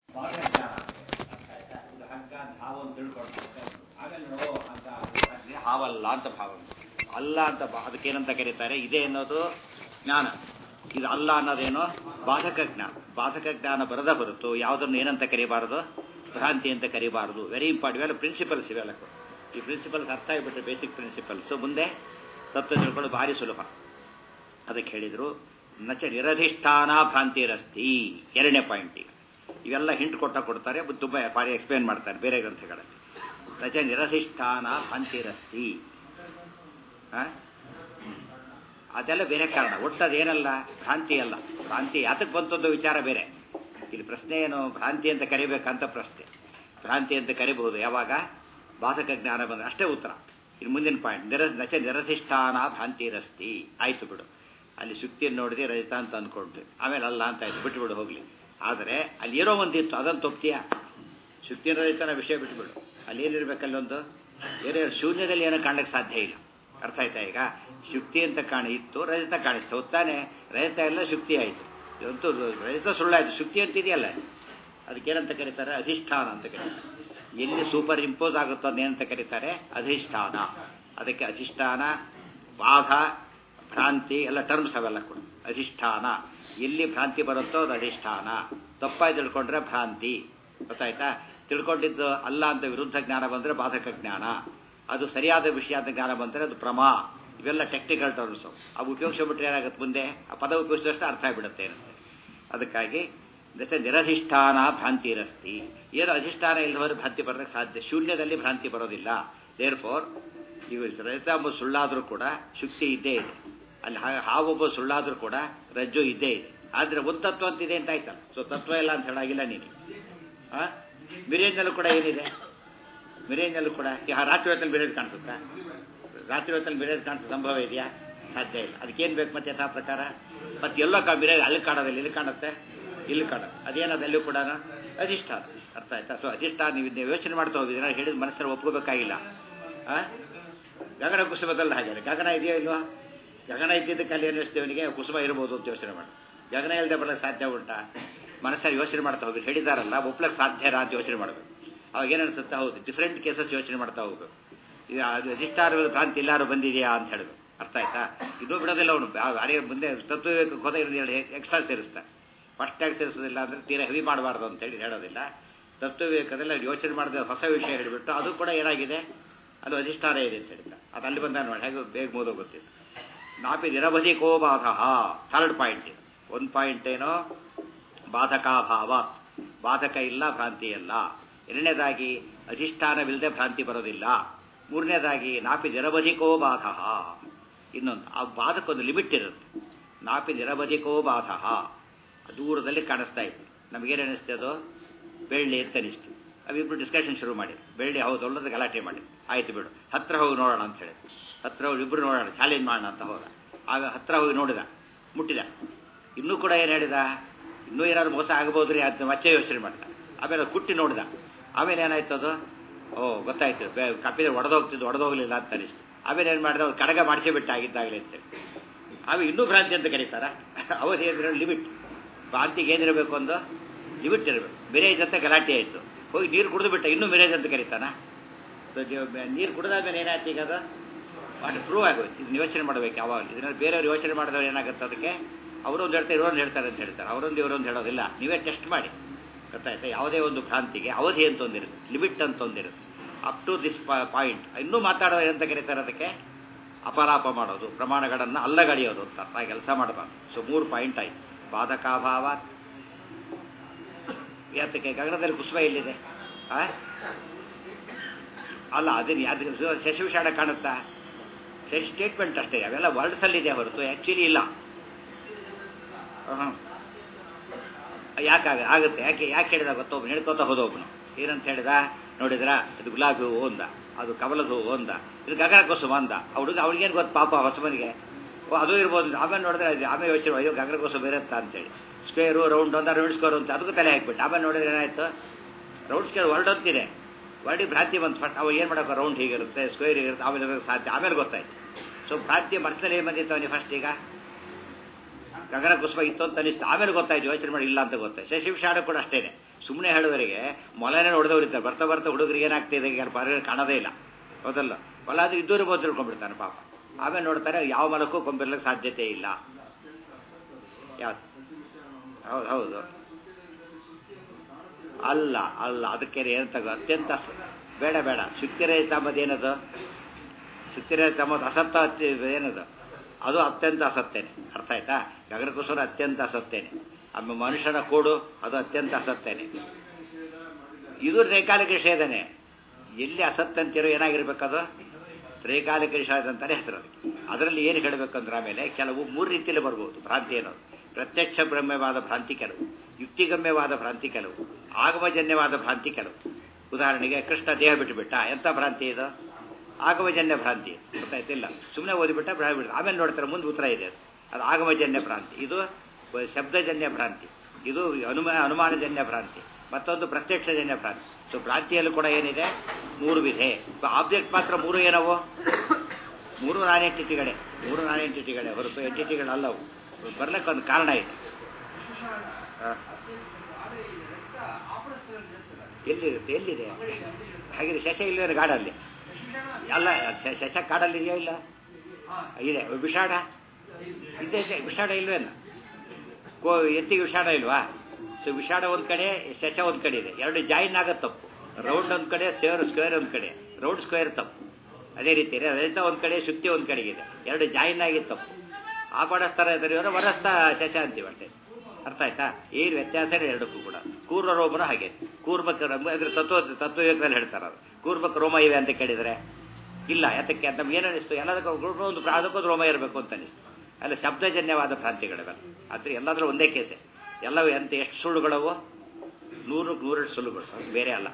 ಇದು ಹಗ್ಗ ಅಂತ ಹಾವನ್ನು ತಿಳ್ಕೊಳ್ತಾರೆ ಆಮೇಲೆ ನೋಡೋ ಅಂತ ಹಾವಲ್ಲ ಅಂತ ಭಾವ ಅಲ್ಲ ಅಂತ ಬಾ- ಅದಕ್ಕೇನಂತ ಕರೀತಾರೆ ಇದೆ ಅನ್ನೋದು ಜ್ಞಾನ ಇದು ಅಲ್ಲ ಅನ್ನೋದೇನೋ ಬಾಧಕ ಜ್ಞಾನ ಬಾಧಕ ಜ್ಞಾನ ಬರದ ಹೊರತು ಯಾವುದನ್ನು ಏನಂತ ಕರಿಬಾರದು ಭ್ರಾಂತಿ ಅಂತ ಕರಿಬಾರದು ವೆರಿ ಇಂಪಾರ್ಟೆಂಟ್ ಇವೆಲ್ಲ ಪ್ರಿನ್ಸಿಪಲ್ಸ್ ಇವೆಲ್ಲ ಕೂಡ. ಈ ಪ್ರಿನ್ಸಿಪಲ್ಸ್ ಅರ್ಥ ಆಗಿಬಿಟ್ರೆ ಬೇಸಿಕ್ ಪ್ರಿನ್ಸಿಪಲ್ಸ್ ಮುಂದೆ ತತ್ವ ತಿಳ್ಕೊಳ್ಳೋದು ಭಾರಿ ಸುಲಭ ಅದಕ್ಕೆ ಹೇಳಿದರು ನಚ ನಿರಧಿಷ್ಠಾನ ಭ್ರಾಂತಿರಸ್ತಿ ಎರಡನೇ ಪಾಯಿಂಟ್ ಈಗ ಇವೆಲ್ಲ ಹಿಂಟ್ ಕೊಟ್ಟ ಕೊಡ್ತಾರೆ ಬಟ್ ತುಂಬ ಭಾರಿ ಎಕ್ಸ್ಪ್ಲೇನ್ ಮಾಡ್ತಾರೆ ಬೇರೆ ಗ್ರಂಥಗಳಲ್ಲಿ ನಚ ನಿರಧಿಷ್ಠಾನ ಭ್ರಾಂತಿರಸ್ತಿ ಆ? ಅದೆಲ್ಲ ಬೇರೆ ಕಾರಣ ಒಟ್ಟು ಅದೇನಲ್ಲ ಭ್ರಾಂತಿ ಅಲ್ಲ ಭ್ರಾಂತಿ ಯಾತಕ್ಕೆ ಬಂತದ್ದು ವಿಚಾರ ಬೇರೆ ಇಲ್ಲಿ ಪ್ರಶ್ನೆ ಏನು ಭ್ರಾಂತಿ ಅಂತ ಕರಿಬೇಕಂತ ಪ್ರಶ್ನೆ ಭ್ರಾಂತಿ ಅಂತ ಕರಿಬಹುದು ಯಾವಾಗ ಬಾಧಕ ಜ್ಞಾನ ಬಂದ್ರೆ ಅಷ್ಟೇ ಉತ್ತರ ಇನ್ನು ಮುಂದಿನ ಪಾಯಿಂಟ್ ನಿರ ನಚ ನಿರಧಿಷ್ಠಾನ ಭ್ರಾಂತಿರಸ್ತಿ ಆಯ್ತು ಬಿಡು ಅಲ್ಲಿ ಶುಕ್ತಿಯನ್ನು ನೋಡಿದೆ ರಜತ ಅಂತ ಅಂದ್ಕೊಂಡ್ವಿ ಆಮೇಲೆ ಅಲ್ಲ ಅಂತ ಆಯ್ತು ಬಿಟ್ಟುಬಿಡು ಹೋಗ್ಲಿ ಆದರೆ ಅಲ್ಲಿ ಏನೋ ಒಂದಿತ್ತು ಅದನ್ನು ತಪ್ತೀಯಾ ಶುಕ್ತಿಯ ರಜತನ ವಿಷಯ ಬಿಟ್ಬಿಡು ಅಲ್ಲಿ ಏನಿರ್ಬೇಕಲ್ಲೊಂದು ಬೇರೆ ಶೂನ್ಯದಲ್ಲಿ ಏನೋ ಕಾಣಲಿಕ್ಕೆ ಸಾಧ್ಯ ಇಲ್ಲ ಅರ್ಥ ಆಯ್ತಾ ಈಗ ಶುಕ್ತಿ ಅಂತ ಕಾಣಿ ಇತ್ತು ರಜತ ಕಾಣಿಸ್ತು ಹೊತ್ತಾನೆ ರಜತ ಎಲ್ಲ ಶುಕ್ತಿ ಆಯಿತು ಇದಂತೂ ರಜತ ಸುಳ್ಳಾಯಿತು ಶುಕ್ತಿ ಅಂತ ಇದೆಯಲ್ಲ ಅದಕ್ಕೇನಂತ ಕರೀತಾರೆ ಅಧಿಷ್ಠಾನ ಅಂತ ಕರೀತಾರೆ ಎಲ್ಲಿ ಸೂಪರ್ ಇಂಪೋಸ್ ಆಗುತ್ತೋ ಅದೇನಂತ ಕರೀತಾರೆ ಅಧಿಷ್ಠಾನ ಅದಕ್ಕೆ ಅಧಿಷ್ಠಾನ ಬಾಧ ಭ್ರಾಂತಿ ಎಲ್ಲ ಟರ್ಮ್ಸ್ ಅವೆಲ್ಲ ಕೂಡ ಅಧಿಷ್ಠಾನ ಎಲ್ಲಿ ಭ್ರಾಂತಿ ಬರುತ್ತೋ ಅದು ಅಧಿಷ್ಠಾನ ತಪ್ಪಾಗಿ ತಿಳ್ಕೊಂಡ್ರೆ ಭ್ರಾಂತಿ ಗೊತ್ತಾಯ್ತಾ ತಿಳ್ಕೊಂಡಿದ್ದು ಅಲ್ಲ ಅಂತ ವಿರುದ್ಧ ಜ್ಞಾನ ಬಂದರೆ ಬಾಧಕ ಜ್ಞಾನ ಅದು ಸರಿಯಾದ ವಿಷಯ ಅಂತ ಜ್ಞಾನ ಬಂದರೆ ಅದು ಪ್ರಮಾ ಇವೆಲ್ಲ ಟೆಕ್ನಿಕಲ್ ಟರ್ಮ್ಸ್ ಅವು ಉಪಯೋಗಿಸ್ಬಿಟ್ರೆ ಏನಾಗುತ್ತೆ ಮುಂದೆ ಆ ಪದ ಉಪಯೋಗಿಸಿದಷ್ಟು ಅರ್ಥ ಆಗಿಬಿಡುತ್ತೆ ಏನಂತೆ ಅದಕ್ಕಾಗಿ ಜೊತೆ ನಿರಧಿಷ್ಠಾನ ಭ್ರಾಂತಿ ರಸ್ತಿ ಏನು ಅಧಿಷ್ಠಾನ ಇಲ್ಲದವರು ಭ್ರಾಂತಿ ಬರೋದಕ್ಕೆ ಸಾಧ್ಯ ಶೂನ್ಯದಲ್ಲಿ ಭ್ರಾಂತಿ ಬರೋದಿಲ್ಲ ದೇರ್ ಫೋರ್ ಇವು ರಜತ ಎಂಬ ಸುಳ್ಳಾದರೂ ಕೂಡ ಶುಕ್ತಿ ಇದ್ದೇ ಇದೆ ಅಲ್ಲಿ ಹಾ- ಹಾವೊಬ್ಬ ಸುಳ್ಳಾದರೂ ಕೂಡ ರಜ್ಜು ಇದ್ದೇ ಇದೆ ಆದರೆ ಒಂದು ತತ್ವ ಅಂತಿದೆ ಅಂತ ಆಯ್ತಲ್ಲ ಸೊ ತತ್ವ ಇಲ್ಲ ಅಂತ ಹೇಳಾಗಿಲ್ಲ ನೀನು ಆ ಮಿರೇಜ್ನಲ್ಲೂ ಕೂಡ ಏನಿದೆ ಮಿರೇಜ್ನಲ್ಲೂ ಕೂಡ ಈ ಹಾ- ರಾತ್ರಿ ಹೊತ್ತಲ್ಲಿ ಮಿರೇಜ್ ಕಾಣಿಸುತ್ತಾ ರಾತ್ರಿ ಹೊತ್ತಲ್ಲಿ ಮಿರೇಜ್ ಕಾಣಿಸೋ ಸಂಭವ ಇದೆಯಾ ಸಾಧ್ಯ ಇಲ್ಲ ಅದಕ್ಕೇನು ಬೇಕು ಮತ್ತೆ ಯಥಾ ಪ್ರಕಾರ ಮತ್ತೆ ಎಲ್ಲೋ ಕಾ ಮಿರೇಜ್ ಅಲ್ಲಿ ಕಾಣೋದಿಲ್ಲ ಇಲ್ಲಿ ಕಾಣುತ್ತೆ ಇಲ್ಲಿ ಕಾಣುತ್ತೆ ಅದೇನದು ಎಲ್ಲೂ ಕೂಡ ಅಧಿಷ್ಠಾನ ಅರ್ಥ ಆಯ್ತಾ ಸೊ ಅಧಿಷ್ಠಾನ ನೀವು ಇದನ್ನ ಯೋಚನೆ ಮಾಡ್ತಾ ಹೋಗಿದ್ದೀರಾ ಹೇಳಿದ ಮನಸ್ಸಲ್ಲಿ ಒಪ್ಕೋಬೇಕಾಗಿಲ್ಲ ಆ ಗಗನ ಕುಸುಮದಲ್ಲಿ ಹಾಗೆ ಗಗನ ಇದೆಯೋ ಇಲ್ವಾ ಗಗನ ಇದ್ದಿದ್ದಕ್ಕೆ ಅಲ್ಲಿ ಏನಿಸ್ತೇವನಿಗೆ ಕುಸುಮ ಇರ್ಬೋದು ಅಂತ ಯೋಚನೆ ಮಾಡಿ ಗಗನ ಇಲ್ಲದೆ ಬರಲಿಕ್ಕೆ ಸಾಧ್ಯ ಉಂಟಾ ಮನಸ್ಸಲ್ಲಿ ಯೋಚನೆ ಮಾಡ್ತಾ ಹೋಗಿ ಹೇಳಿದಾರಲ್ಲ ಒಪ್ಲಕ್ಕೆ ಸಾಧ್ಯನಾ ಅಂತ ಯೋಚನೆ ಮಾಡಬೇಕು ಅವಾಗ ಏನು ಅನ್ಸುತ್ತೆ ಹೌದು ಡಿಫ್ರೆಂಟ್ ಕೇಸಸ್ ಯೋಚನೆ ಮಾಡ್ತಾ ಹೋಗ್ಬೇಕು ಇದು ಅದು ಅಧಿಷ್ಠಾನದ ಭ್ರಾಂತಿ ಎಲ್ಲಾರು ಬಂದಿದೆಯಾ ಅಂತ ಹೇಳಬೇಕು ಅರ್ಥ ಆಯ್ತಾ ಇದು ಬಿಡೋದಿಲ್ಲ ಅವನು ಅದೇ ಮುಂದೆ ತತ್ವಕ್ಕೆ ಹೋದ ಎರಡು ಎಕ್ಸ್ಟ್ರಾ ಸೇರಿಸ್ತಾ ಫಸ್ಟಾಗಿ ಸೇರಿಸೋದಿಲ್ಲ ಅಂದರೆ ತೀರಾ ಹೆವಿ ಮಾಡಬಾರ್ದು ಅಂತೇಳಿ ಹೇಳೋದಿಲ್ಲ ತತ್ವವಿವೇಕದಲ್ಲಿ ಯೋಚನೆ ಮಾಡಿದ ಹೊಸ ವಿಷಯ ಹೇಳಿಬಿಟ್ಟು ಅದು ಕೂಡ ಏನಾಗಿದೆ ಅದು ಅಧಿಷ್ಠಾನ ಇದೆ ಅಂತ ಹೇಳ್ತಾ ಅದು ಅಲ್ಲಿ ಬಂದ ನೋಡಿ ಹೇಗೆ ಬೇಗ ಮುಗಿದು ಗೊತ್ತಿಲ್ಲ ನಾಪಿ ನಿರವಧಿಕೋ ಬಾಧ ಥರ್ಡ್ ಪಾಯಿಂಟ್ ಇದು ಒಂದು ಪಾಯಿಂಟ್ ಏನೋ ಬಾಧಕಾಭಾವ ಬಾಧಕ ಇಲ್ಲ ಭ್ರಾಂತಿ ಇಲ್ಲ ಎರಡನೇದಾಗಿ ಅಧಿಷ್ಠಾನವಿಲ್ಲದೆ ಭ್ರಾಂತಿ ಬರೋದಿಲ್ಲ ಮೂರನೇದಾಗಿ ನಾಪಿ ನಿರವಧಿಕೋ ಬಾಧ ಇನ್ನೊಂದು ಆ ಬಾಧಕ್ಕೊಂದು ಲಿಮಿಟ್ ಇರುತ್ತೆ ನಾಪಿ ನಿರವಧಿಕೋ ಬಾಧ ದೂರದಲ್ಲಿ ಕಾಣಿಸ್ತಾ ಇತ್ತು ನಮಗೇನು ಅನಿಸ್ತೆ ಅದು ಬೆಳ್ಳಿ ಅಂತ ಅನಿಸ್ತು ಅವಿಬ್ರು ಡಿಸ್ಕಷನ್ ಶುರು ಮಾಡಿ ಬೆಳ್ಳಿ ಹೌದು ಒಳ್ಳದ ಗಲಾಟೆ ಮಾಡಿ ಆಯ್ತು ಬಿಡು ಹತ್ರ ಹೋಗಿ ನೋಡೋಣ ಅಂತ ಹೇಳಿ ಹತ್ರ ಹೋಗಿ ಇಬ್ರು ನೋಡೋಣ ಚಾಲೆಂಜ್ ಮಾಡೋಣ ಅಂತ ಹೋದ ಆಗ ಹತ್ರ ಹೋಗಿ ನೋಡಿದ ಮುಟ್ಟಿದ ಇನ್ನೂ ಕೂಡ ಏನು ಹೇಳಿದ ಇನ್ನೂ ಏನಾದ್ರು ಮೋಸ ಆಗ್ಬೋದು ರೀ ಅಂತ ಮತ್ತೆ ಯೋಚನೆ ಮಾಡಿದ ಆಮೇಲೆ ಕುಟ್ಟಿ ನೋಡಿದ ಆಮೇಲೆ ಏನಾಯ್ತು ಅದು ಓ ಗೊತ್ತಾಯ್ತು ಬೇ- ಕಪ್ಪಿದ್ರೆ ಒಡೆದೋಗ್ತಿದ್ದು ಒಡೆದೋಗ್ಲಿಲ್ಲ ಅಂತ ಅನಿಸ್ತು ಆಮೇಲೆ ಏನು ಮಾಡಿದ ಅವ್ರು ಕಡಗ ಮಾಡಿಸಿ ಬಿಟ್ಟ ಆಗಿದ್ದಾಗಲೇ ಅಂತೇಳಿ ಆಮೇಲೆ ಇನ್ನೂ ಭ್ರಾಂತಿ ಅಂತ ಕರೀತಾರ ಅವಧಿ ಅಂದ್ರೆ ಲಿಮಿಟ್ ಭ್ರಾಂತಿಗೆ ಏನಿರಬೇಕು ಒಂದು ಲಿಮಿಟ್ ಇರಬೇಕು ಮಿರೇಜ್ ಅಂತ ಗಲಾಟೆ ಆಯಿತು ಹೋಗಿ ನೀರು ಕುಡಿದು ಬಿಟ್ಟ ಇನ್ನೂ ಮಿರೇಜ್ ಅಂತ ಕರೀತಾನ ಸೊ ನೀರು ಕುಡಿದಾದ್ಮೇಲೆ ಏನಾಯ್ತು ಈಗ ಅದು ಅದು ಪ್ರೂವ್ ಆಗೋಯ್ತು ಇದನ್ನ ಯೋಚನೆ ಮಾಡಬೇಕು ಯಾವಾಗ ಇದನ್ನ ಬೇರೆಯವ್ರು ಯೋಚನೆ ಮಾಡಿದವ್ರು ಏನಾಗುತ್ತೆ ಅದಕ್ಕೆ ಅವರೊಂದು ಹೇಳ್ತಾರೆ ಇವರೊಂದು ಹೇಳ್ತಾರೆ ಅಂತ ಹೇಳ್ತಾರೆ ಅವರೊಂದು ಇವರೊಂದು ಹೇಳೋದಿಲ್ಲ ನೀವೇ ಟೆಸ್ಟ್ ಮಾಡಿ ಗೊತ್ತಾಯ್ತಾ ಯಾವುದೇ ಒಂದು ಭ್ರಾಂತಿಗೆ ಅವಧಿ ಅಂತ ಒಂದಿರುತ್ತೆ ಲಿಮಿಟ್ ಅಂತ ಒಂದಿರುತ್ತೆ ಅಪ್ ಟು ದಿಸ್ ಪಾಯಿಂಟ್ ಇನ್ನೂ ಮಾತಾಡೋದು ಏನಂತ ಕರೀತಾರೆ ಅದಕ್ಕೆ ಅಪರಾಪ ಮಾಡೋದು ಪ್ರಮಾಣಗಳನ್ನು ಅಲ್ಲಗಡಿಯೋದು ಅಂತ ಅರ್ಥ ಕೆಲಸ ಮಾಡಬಾರ್ದು ಸೊ ಮೂರು ಪಾಯಿಂಟ್ ಆಯ್ತು ಬಾಧಕಾಭಾವ ಯಾತಕ್ಕೆ ಗಗನದಲ್ಲಿ ಕುಸುಮ ಎಲ್ಲಿದೆ ಆ? ಅಲ್ಲ ಅದನ್ನ ಅದು ಶಶಿವಿಷಾಣ ಕಾಣುತ್ತಾ ಶಶಿ ಸ್ಟೇಟ್ಮೆಂಟ್ ಅಷ್ಟೇ ಅವೆಲ್ಲ ವರ್ಡ್ಸಲ್ಲಿದೆ ಹೊರತು ಆ್ಯಕ್ಚುಲಿ ಇಲ್ಲ ಹಾಂ ಯಾಕಾಗ ಆಗುತ್ತೆ ಯಾಕೆ ಯಾಕೆ ಹೇಳಿದ ಗೊತ್ತೊಬ್ಬ ಹೇಳ್ಕೊತ ಹೋದೊಬ್ಬನು ಏನಂತ ಹೇಳಿದ ನೋಡಿದ್ರ ಇದು ಗುಲಾಬಿ ಹೂವು ಅಂದ ಅದು ಕಮಲದ ಹೂವು ಅಂದ ಇದು ಗಗನ ಕುಸುಮ ಅಂದ ಆ ಹುಡುಗ ಅವ್ಳಿಗೇನು ಗೊತ್ತು ಪಾಪ ಹೊಸಮನಿಗೆ ಓ ಅದು ಇರ್ಬೋದು ಆಮೇಲೆ ನೋಡಿದ್ರೆ ಅದು ಆಮೇಲೆ ಯೋಚನೆ ಅಯ್ಯೋ ಗಗನ ಕುಸುಮ ಇರುತ್ತಾ ಅಂತೇಳಿ ಸ್ಕ್ವೇರು ರೌಂಡ್ ಅಂತ ರೌಂಡ್ ಸ್ಕ್ವೇರ್ ಅಂತ ಅದಕ್ಕೂ ತಲೆ ಹಾಕ್ಬಿಟ್ಟು ಆಮೇಲೆ ನೋಡಿದ್ರೆ ಏನಾಯ್ತು ರೌಂಡ್ ಸ್ಕ್ವೇರ್ ವರ್ಡ್ ಅಂತಿದೆ ವರ್ಡಿ ಭ್ರಾಂತಿ ಬಂತು ಫಸ್ಟ್ ಅವ ಏನು ಮಾಡೋಕೆ ರೌಂಡ್ ಹೀಗಿರುತ್ತೆ ಸ್ಕ್ವೇರ್ ಹೀಗಿರುತ್ತೆ ಆಮೇಲೆ ಇರೋಕೆ ಸಾಧ್ಯ ಆಮೇಲೆ ಗೊತ್ತಾಯ್ತು ಸೊ ಭ್ರಾಂತಿ ಮನಸ್ಸಿನಲ್ಲಿ ಏನು ಬಂದಿತ್ತು ಅವನಿಗೆ ಫಸ್ಟ್ ಈಗ ಗಗನ ಕುಸುಮ ಇತ್ತು ಅಂತ ಅನಿಸ್ತು ಆಮೇಲೆ ಗೊತ್ತಾಯ್ತು ಯೋಚನೆ ಮಾಡಿ ಇಲ್ಲ ಅಂತ ಗೊತ್ತಾಯ್ತು ಶಶಿವಿಷಾಣ ಕೂಡ ಅಷ್ಟೇನೆ ಸುಮ್ಮನೆ ಹೇಳುವವರಿಗೆ ಮೊಲನೇ ಹೊಡೆದವ್ರು ಇರ್ತಾರೆ ಬರ್ತಾ ಬರ್ತಾ ಹುಡುಗರಿಗೆ ಏನಾಗ್ತಿದೆ ಈಗ ಹೊರಗಡೆ ಕಾಣೋದೇ ಇಲ್ಲ ಹೌದಲ್ಲ ಹೊಲ ಅದು ಇದ್ದೂರು ಬೋದು ತಿಳ್ಕೊಂಡ್ಬಿಡ್ತಾನೆ ಪಾಪ ಆಮೇಲೆ ನೋಡ್ತಾರೆ ಯಾವ ಮಲಕ್ಕೂ ಕೊಂಬಿರ್ಲಿಕ್ಕೆ ಸಾಧ್ಯತೆ ಇಲ್ಲ ಯಾವ್ದು ಹೌದು ಹೌದು ಅಲ್ಲ ಅಲ್ಲ ಅದಕ್ಕೆ ಏನು ತಗೋ ಅತ್ಯಂತ ಸ- ಬೇಡ ಬೇಡ ಶುಕ್ತಿರಹಿತ ಅಂಬದು ಏನದು ಶುಕ್ತಿರಹಿತ ಅಂಬದು ಅಸತ್ತ ಅತ್ಯ ಏನದು ಅದು ಅತ್ಯಂತ ಅಸತ್ತೇನೆ ಅರ್ಥ ಆಯ್ತಾ ಗಗನಕುಸುರ ಅತ್ಯಂತ ಅಸತ್ತೇನೆ ಆಮೇಲೆ ಮನುಷ್ಯನ ಕೂಡು ಅದು ಅತ್ಯಂತ ಅಸತ್ತೇನೆ ಇದು ರೇಖಾಲಿಕ ನಿಷೇಧನೆ ಎಲ್ಲಿ ಅಸತ್ಯ ಅಂತಿರೋ ಏನಾಗಿರ್ಬೇಕದು ರೇಖಾಲಿಕ ನಿಷೇಧ ಅಂತಾನೆ ಹೆಸರು ಅದಕ್ಕೆ ಅದರಲ್ಲಿ ಏನು ಹೇಳಬೇಕಂದ್ರೆ ಆಮೇಲೆ ಕೆಲವು ಮೂರು ರೀತಿಯಲ್ಲಿ ಬರ್ಬೋದು ಭ್ರಾಂತಿ ಅನ್ನೋದು ಪ್ರತ್ಯಕ್ಷ ಬ್ರಹ್ಮವಾದ ಭ್ರಾಂತಿ ಕೆಲವು ಯುಕ್ತಿಗಮ್ಯವಾದ ಭ್ರಾಂತಿ ಕೆಲವು ಆಗಮಜನ್ಯವಾದ ಭ್ರಾಂತಿ ಕೆಲವು ಉದಾಹರಣೆಗೆ ಕೃಷ್ಣ ದೇಹ ಬಿಟ್ಟುಬಿಟ್ಟ ಎಂಥ ಭ್ರಾಂತಿ ಇದು ಆಗಮಜನ್ಯ ಭ್ರಾಂತಿ ಗೊತ್ತಾಯ್ತಿಲ್ಲ ಸುಮ್ಮನೆ ಓದಿಬಿಟ್ಟ ಭ್ರಾಂತಿ ಬಿಡ್ತ ಆಮೇಲೆ ನೋಡ್ತಾರೆ ಮುಂದೆ ಉತ್ತರ ಇದೆ ಅದು ಅದು ಆಗಮಜನ್ಯ ಭ್ರಾಂತಿ ಇದು ಶಬ್ದಜನ್ಯ ಭ್ರಾಂತಿ ಇದು ಅನುಮ ಅನುಮಾನಜನ್ಯ ಭ್ರಾಂತಿ ಮತ್ತೊಂದು ಪ್ರತ್ಯಕ್ಷಜನ್ಯ ಭ್ರಾಂತಿ ಸೊ ಭ್ರಾಂತಿಯಲ್ಲೂ ಕೂಡ ಏನಿದೆ ಮೂರು ವಿಧೆ ಆಬ್ಜೆಕ್ಟ್ ಮಾತ್ರ ಮೂರು ಏನವು ಮೂರು ನಾನ್ ಎಂಟಿಟಿಗಳೇ ಮೂರು ನಾನ್ ಎಂಟಿಟಿಗಳೇ ಹೊರತು ಎಂಟಿಟಿಗಳಲ್ಲವು ಬರ್ಲಿಕ್ಕೆ ಒಂದು ಕಾರಣ ಇದೆ ಹ. ಎಲ್ಲಿರುತ್ತೆ ಎಲ್ಲಿದೆ ಹಾಗಿದ್ರೆ ಶಶ ಇಲ್ವೇನು ಗಾಡಲ್ಲಿ ಅಲ್ಲ ಶ- ಶಶ ಕಾಡಲ್ಲಿ ಇದೆಯೋ ಇಲ್ಲ ಇದೆ ವಿಷಾಡ ಇದೆ ಇದೆ ವಿಷಾಡ ಇಲ್ವೇನು ಕೋ ಎತ್ತಿಗೆ ವಿಷಾಡ ಇಲ್ವಾ ಸೊ ವಿಷಾಡ ಒಂದು ಕಡೆ ಶಶ ಒಂದು ಕಡೆ ಇದೆ ಎರಡು ಜಾಯಿನ್ ಆಗೋದು ತಪ್ಪು ರೌಂಡ್ ಒಂದು ಕಡೆ ಸ್ಕ್ವೇರ್ ಸ್ಕ್ವೇರ್ ಒಂದು ಕಡೆ ರೌಂಡ್ ಸ್ಕ್ವೇರ್ ತಪ್ಪು ಅದೇ ರೀತಿ ರಜತ ಒಂದು ಕಡೆ ಶುಕ್ತಿ ಒಂದು ಕಡೆಗಿದೆ ಎರಡು ಜಾಯಿನ್ ಆಗಿ ತಪ್ಪು ಆ ಪಡಸ್ತರ ಇದ್ರೆ ವರಸ್ತ ಶಶ ಅಂತೀವಿ ಅಷ್ಟೇ ಅರ್ಥ ಆಯ್ತಾ ಏನು ವ್ಯತ್ಯಾಸ ಇದೆ ಎರಡಕ್ಕೂ ಕೂಡ ಕೂರ್ಮ ರೋಮನ ಹಾಗೆ ಕೂರ್ಮಕ ಅಂದ್ರೆ ತತ್ವ ತತ್ವವೇಗದಲ್ಲಿ ಹೇಳ್ತಾರೆ ಅದು ಕೂರ್ಮಕ ರೋಮ ಇವೆ ಅಂತ ಕೇಳಿದರೆ ಇಲ್ಲ ಯಾತಕ್ಕೆ ಅಂತ ನಮ್ಗೆ ಏನು ಅನಿಸ್ತು ಎಲ್ಲದಕ್ಕೂ ಒಂದು ಅದಕ್ಕೊಂದು ರೋಮ ಇರಬೇಕು ಅಂತ ಅನಿಸ್ತು ಅಲ್ಲ ಶಬ್ದಜನ್ಯವಾದ ಭ್ರಾಂತಿಗಳಿವೆ ಆದರೆ ಎಲ್ಲಾದ್ರೂ ಒಂದೇ ಕೇಸೆ ಎಲ್ಲವೂ ಎಂತ ಎಷ್ಟು ಸುಳ್ಳುಗಳವು ನೂರು ನೂರೆರಡು ಸುಳ್ಳುಗಳು ಅದು ಬೇರೆ ಅಲ್ಲ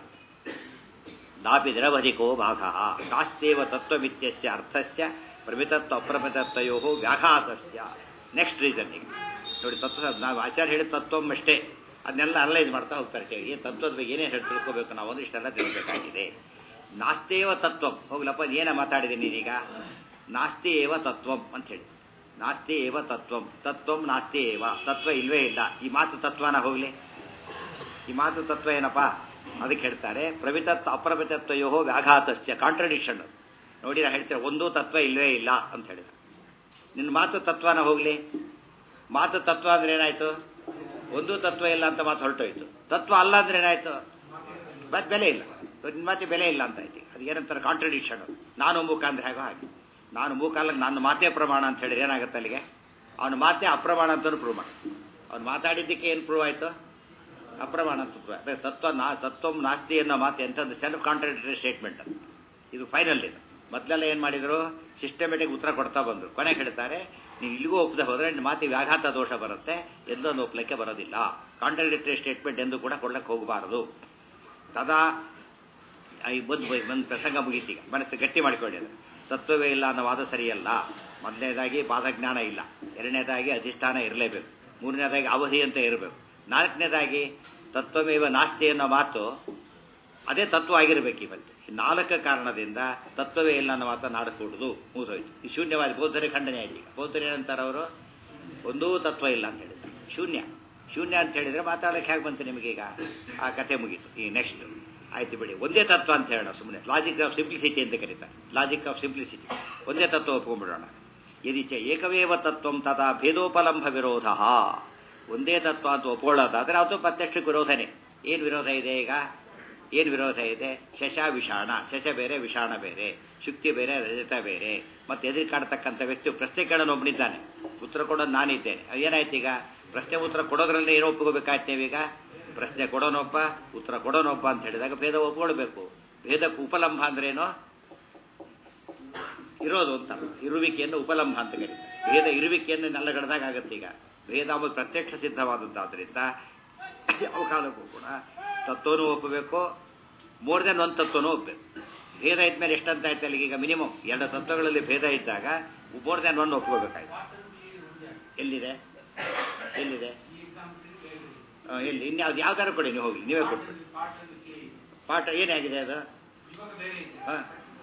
ನಾಪಿ ನಿರವಧಿಕೋ ಭಾಗ ನಾಸ್ತೇವ ತತ್ವಮಿತ್ಯಸ್ಯ ಅರ್ಥಸ್ಯ ಪ್ರಮಿತತ್ವ ಅಪ್ರಮಿತತ್ವಯೋ ವ್ಯಾಘಾತಸ್ಯ ನೆಕ್ಸ್ಟ್ ರೀಸನ್ ಈಗ ನೋಡಿ ತತ್ವ ನಾವು ಆಚಾರ್ಯ ಹೇಳಿದ ತತ್ವಂ ಅಷ್ಟೇ ಅದನ್ನೆಲ್ಲ ಅನಲೈಸ್ ಮಾಡ್ತಾ ಹೋಗ್ತಾರೆ ಈ ತತ್ವದ ಬಗ್ಗೆ ಏನೇನು ಹೇಳಿ ತಿಳ್ಕೊಬೇಕು ನಾವು ಒಂದು ಇಷ್ಟೆಲ್ಲ ತಿಳ್ಬೇಕಾಗಿದೆ ನಾಸ್ತೇವ ತತ್ವಂ ಹೋಗ್ಲಪ್ಪ ಏನ ಮಾತಾಡಿದೆ ನೀನೀಗ ನಾಸ್ತಿ ಏವ ತತ್ವಂ ಅಂತ ಹೇಳಿ ನಾಸ್ತಿ ಏವ ತತ್ವಂ ತತ್ವಂ ನಾಸ್ತಿ ಏವ ತತ್ವ ಇಲ್ವೇ ಇಲ್ಲ ಈ ಮಾತು ತತ್ವನ ಹೋಗ್ಲಿ ಈ ಮಾತು ತತ್ವ ಏನಪ್ಪ ಅದಕ್ಕೆ ಹೇಳ್ತಾರೆ ಪ್ರಮಿತತ್ವ ಅಪ್ರಮಿತತ್ವಯೋ ವ್ಯಾಘಾತಸ್ಯ ಕಾಂಟ್ರಡಿಕ್ಷನ್ ನೋಡಿ ನಾ ಹೇಳ್ತಾರೆ ಒಂದೂ ತತ್ವ ಇಲ್ವೇ ಇಲ್ಲ ಅಂತ ಹೇಳಿದ ನಿನ್ನ ಮಾತು ತತ್ವನ ಹೋಗ್ಲಿ ಮಾತು ತತ್ವ ಅಂದ್ರೆ ಏನಾಯ್ತು ಒಂದೂ ತತ್ವ ಇಲ್ಲ ಅಂತ ಮಾತು ಹೊರಟೋಯ್ತು ತತ್ವ ಅಲ್ಲ ಅಂದ್ರೆ ಏನಾಯ್ತು ಮತ್ತೆ ಬೆಲೆ ಇಲ್ಲ ನಿನ್ನ ಮಾತಿ ಬೆಲೆ ಇಲ್ಲ ಅಂತ ಆಯ್ತು ಅದು ಏನಂತಾರೆ ಕಾಂಟ್ರಡಿಕ್ಷನ್ ನಾನು ಮೂಕ ಅಂದ್ರೆ ಹೇಗೋ ಹಾಗೆ ನಾನು ಮೂಕ ಅಲ್ಲ ನನ್ನ ಮಾತೇ ಪ್ರಮಾಣ ಅಂತ ಹೇಳಿದ್ರೆ ಏನಾಗುತ್ತೆ ಅಲ್ಲಿಗೆ ಅವನ ಮಾತೇ ಅಪ್ರಮಾಣ ಅಂತಲೂ ಪ್ರೂವ್ ಮಾಡಿ ಅವ್ನು ಮಾತಾಡಿದ್ದಕ್ಕೆ ಏನು ಪ್ರೂವ್ ಆಯ್ತು ಅಪ್ರಮಾಣ ಅಂತ ಪ್ರೂವ್ ಅದೇ ತತ್ವ ನಾ ತತ್ವಂ ನಾಸ್ತಿ ಅನ್ನೋ ಮಾತು ಎಂಥದ್ದು ಸೆಲ್ಫ್ ಕಾಂಟ್ರಡಿಕ್ಟರಿ ಸ್ಟೇಟ್ಮೆಂಟ್ ಅದು ಇದು ಫೈನಲ್ ಇದು ಮೊದಲೆಲ್ಲ ಏನು ಮಾಡಿದರು ಸಿಸ್ಟಮೆಟಿಕ್ ಉತ್ತರ ಕೊಡ್ತಾ ಬಂದರು ಕೊನೆಗೆ ಹೇಳ್ತಾರೆ ನೀವು ಇಲ್ಲಿಗೂ ಒಪ್ಪದೆ ಹೋದರೆ ನಿಮ್ಮ ಮಾತಿಗೆ ವ್ಯಾಘಾತ ದೋಷ ಬರುತ್ತೆ ಎಲ್ಲೊಂದು ಒಪ್ಪಲಿಕ್ಕೆ ಬರೋದಿಲ್ಲ ಕಾಂಟ್ರಡಿಕ್ಟರಿ ಸ್ಟೇಟ್ಮೆಂಟ್ ಎಂದು ಕೂಡ ಕೊಡ್ಲಿಕ್ಕೆ ಹೋಗಬಾರದು ಸದಾ ಈ ಬಂದು ಬಂದು ಪ್ರಸಂಗ ಮುಗೀತೀಗ ಮನಸ್ಸು ಗಟ್ಟಿ ಮಾಡಿಕೊಳ್ಳಿ ಅದು ತತ್ವವೇ ಇಲ್ಲ ಅನ್ನೋ ವಾದ ಸರಿಯಲ್ಲ ಮೊದಲನೇದಾಗಿ ಬಾಧಜ್ಞಾನ ಇಲ್ಲ ಎರಡನೇದಾಗಿ ಅಧಿಷ್ಠಾನ ಇರಲೇಬೇಕು ಮೂರನೇದಾಗಿ ಅವಧಿ ಅಂತ ಇರಬೇಕು ನಾಲ್ಕನೇದಾಗಿ ತತ್ವಮೇವ ನಾಸ್ತಿ ಅನ್ನೋ ಮಾತು ಅದೇ ತತ್ವ ಆಗಿರಬೇಕು ಇವತ್ತು ಈ ನಾಲ್ಕು ಕಾರಣದಿಂದ ತತ್ವವೇ ಇಲ್ಲ ಅನ್ನೋ ಮಾತನ್ನು ಆಡಕೂಡುದು ಮುಗಿದೋಯ್ತು ಈ ಶೂನ್ಯವಾದ ಬೌದ್ಧರೇ ಖಂಡನೆ ಆಯ್ತು ಈಗ ಬೌದ್ಧರು ಏನಂತಾರೆ ಅವರು ಒಂದೂ ತತ್ವ ಇಲ್ಲ ಅಂತ ಹೇಳಿದ್ದಾರೆ ಶೂನ್ಯ ಶೂನ್ಯ ಅಂತ ಹೇಳಿದ್ರೆ ಮಾತಾಡೋಕ್ಕೆ ಹೇಗೆ ಬಂತು ನಿಮಗೀಗ ಆ ಕತೆ ಮುಗೀತು ಈ ನೆಕ್ಸ್ಟ್ ಆಯ್ತು ಬಿಡಿ ಒಂದೇ ತತ್ವ ಅಂತ ಹೇಳೋಣ ಸುಮ್ಮನೆ ಲಾಜಿಕ್ ಆಫ್ ಸಿಂಪ್ಲಿಸಿಟಿ ಅಂತ ಕರೀತಾರೆ ಲಾಜಿಕ್ ಆಫ್ ಸಿಂಪ್ಲಿಸಿಟಿ ಒಂದೇ ತತ್ವ ಒಪ್ಕೊಂಡ್ಬಿಡೋಣ ಯದಿ ಚ ಏಕವೇವ ತತ್ವಂ ತಥಾ ಭೇದೋಪಲಂಭ ವಿರೋಧ ಒಂದೇ ತತ್ವ ಅಂತ ಒಪ್ಕೊಳ್ಳೋದಾದ್ರೆ ಅದು ಪ್ರತ್ಯಕ್ಷಕ್ಕೆ ವಿರೋಧನೇ ಏನು ವಿರೋಧ ಇದೆ ಈಗ ಏನು ವಿರೋಧ ಇದೆ ಶಶ ವಿಷಾಣ ಶಶ ಬೇರೆ ವಿಷಾಣ ಬೇರೆ ಶುಕ್ತಿ ಬೇರೆ ರಜತ ಬೇರೆ ಮತ್ತೆ ಎದುರು ಕಾಡ್ತಕ್ಕಂಥ ವ್ಯಕ್ತಿ ಪ್ರಶ್ನೆ ಕೇಳೋನು ಒಬ್ಬನಿದ್ದಾನೆ ಉತ್ತರ ಕೊಡೋದು ನಾನಿದ್ದೇನೆ ಏನಾಯ್ತು ಈಗ ಪ್ರಶ್ನೆ ಉತ್ತರ ಕೊಡೋದ್ರಲ್ಲಿ ಏನು ಒಪ್ಕೋಬೇಕಾಯ್ತು ನೀವೀಗ ಪ್ರಶ್ನೆ ಕೊಡೋನೊಬ್ಬ ಉತ್ತರ ಕೊಡೋನೊಬ್ಬ ಅಂತ ಹೇಳಿದಾಗ ಭೇದ ಒಪ್ಕೊಳ್ಬೇಕು ಭೇದಕ್ಕೆ ಉಪಲಂಭ ಅಂದ್ರೇನು ಇರೋದು ಅಂತ ಇರುವಿಕೆಯನ್ನು ಉಪಲಂಭ ಅಂತ ಕರೀತಾರೆ ಭೇದ ಇರುವಿಕೆಯನ್ನು ನಲ್ಲಗಡದಾಗ ಆಗುತ್ತೆ ಈಗ ಭೇದ ಒಂದು ಪ್ರತ್ಯಕ್ಷ ಸಿದ್ಧವಾದದ್ದಾದ್ರಿಂದ ಯಾವ ಕಾಲಕ್ಕೂ ಕೂಡ ತತ್ವನೂ ಒಪ್ಪಬೇಕು ಮೋರ್ ದೆನ್ ಒಂದು ತತ್ವನೂ ಒಪ್ಪಬೇಕು ಭೇದ ಇದ್ಮೇಲೆ ಎಷ್ಟಂತ ಆಯ್ತು ಅಲ್ಲಿಗೆ ಈಗ ಮಿನಿಮಮ್ ಎರಡು ತತ್ವಗಳಲ್ಲಿ ಭೇದ ಇದ್ದಾಗ ಮೋರ್ ದೆನ್ ಒನ್ ಒಪ್ಕೋಬೇಕಾಯ್ತು ಎಲ್ಲಿದೆ ಎಲ್ಲಿದೆ ಆ, ಎಲ್ಲಿ ಇನ್ಯಾವ್ದು ಯಾವ್ದಾರು ಕೊಡಿ ನೀವು ಹೋಗಿ ನೀವೇ ಕೊಟ್ಬಿಡಿ ಪಾಠ ಏನಾಗಿದೆ ಅದು ಹಾಂ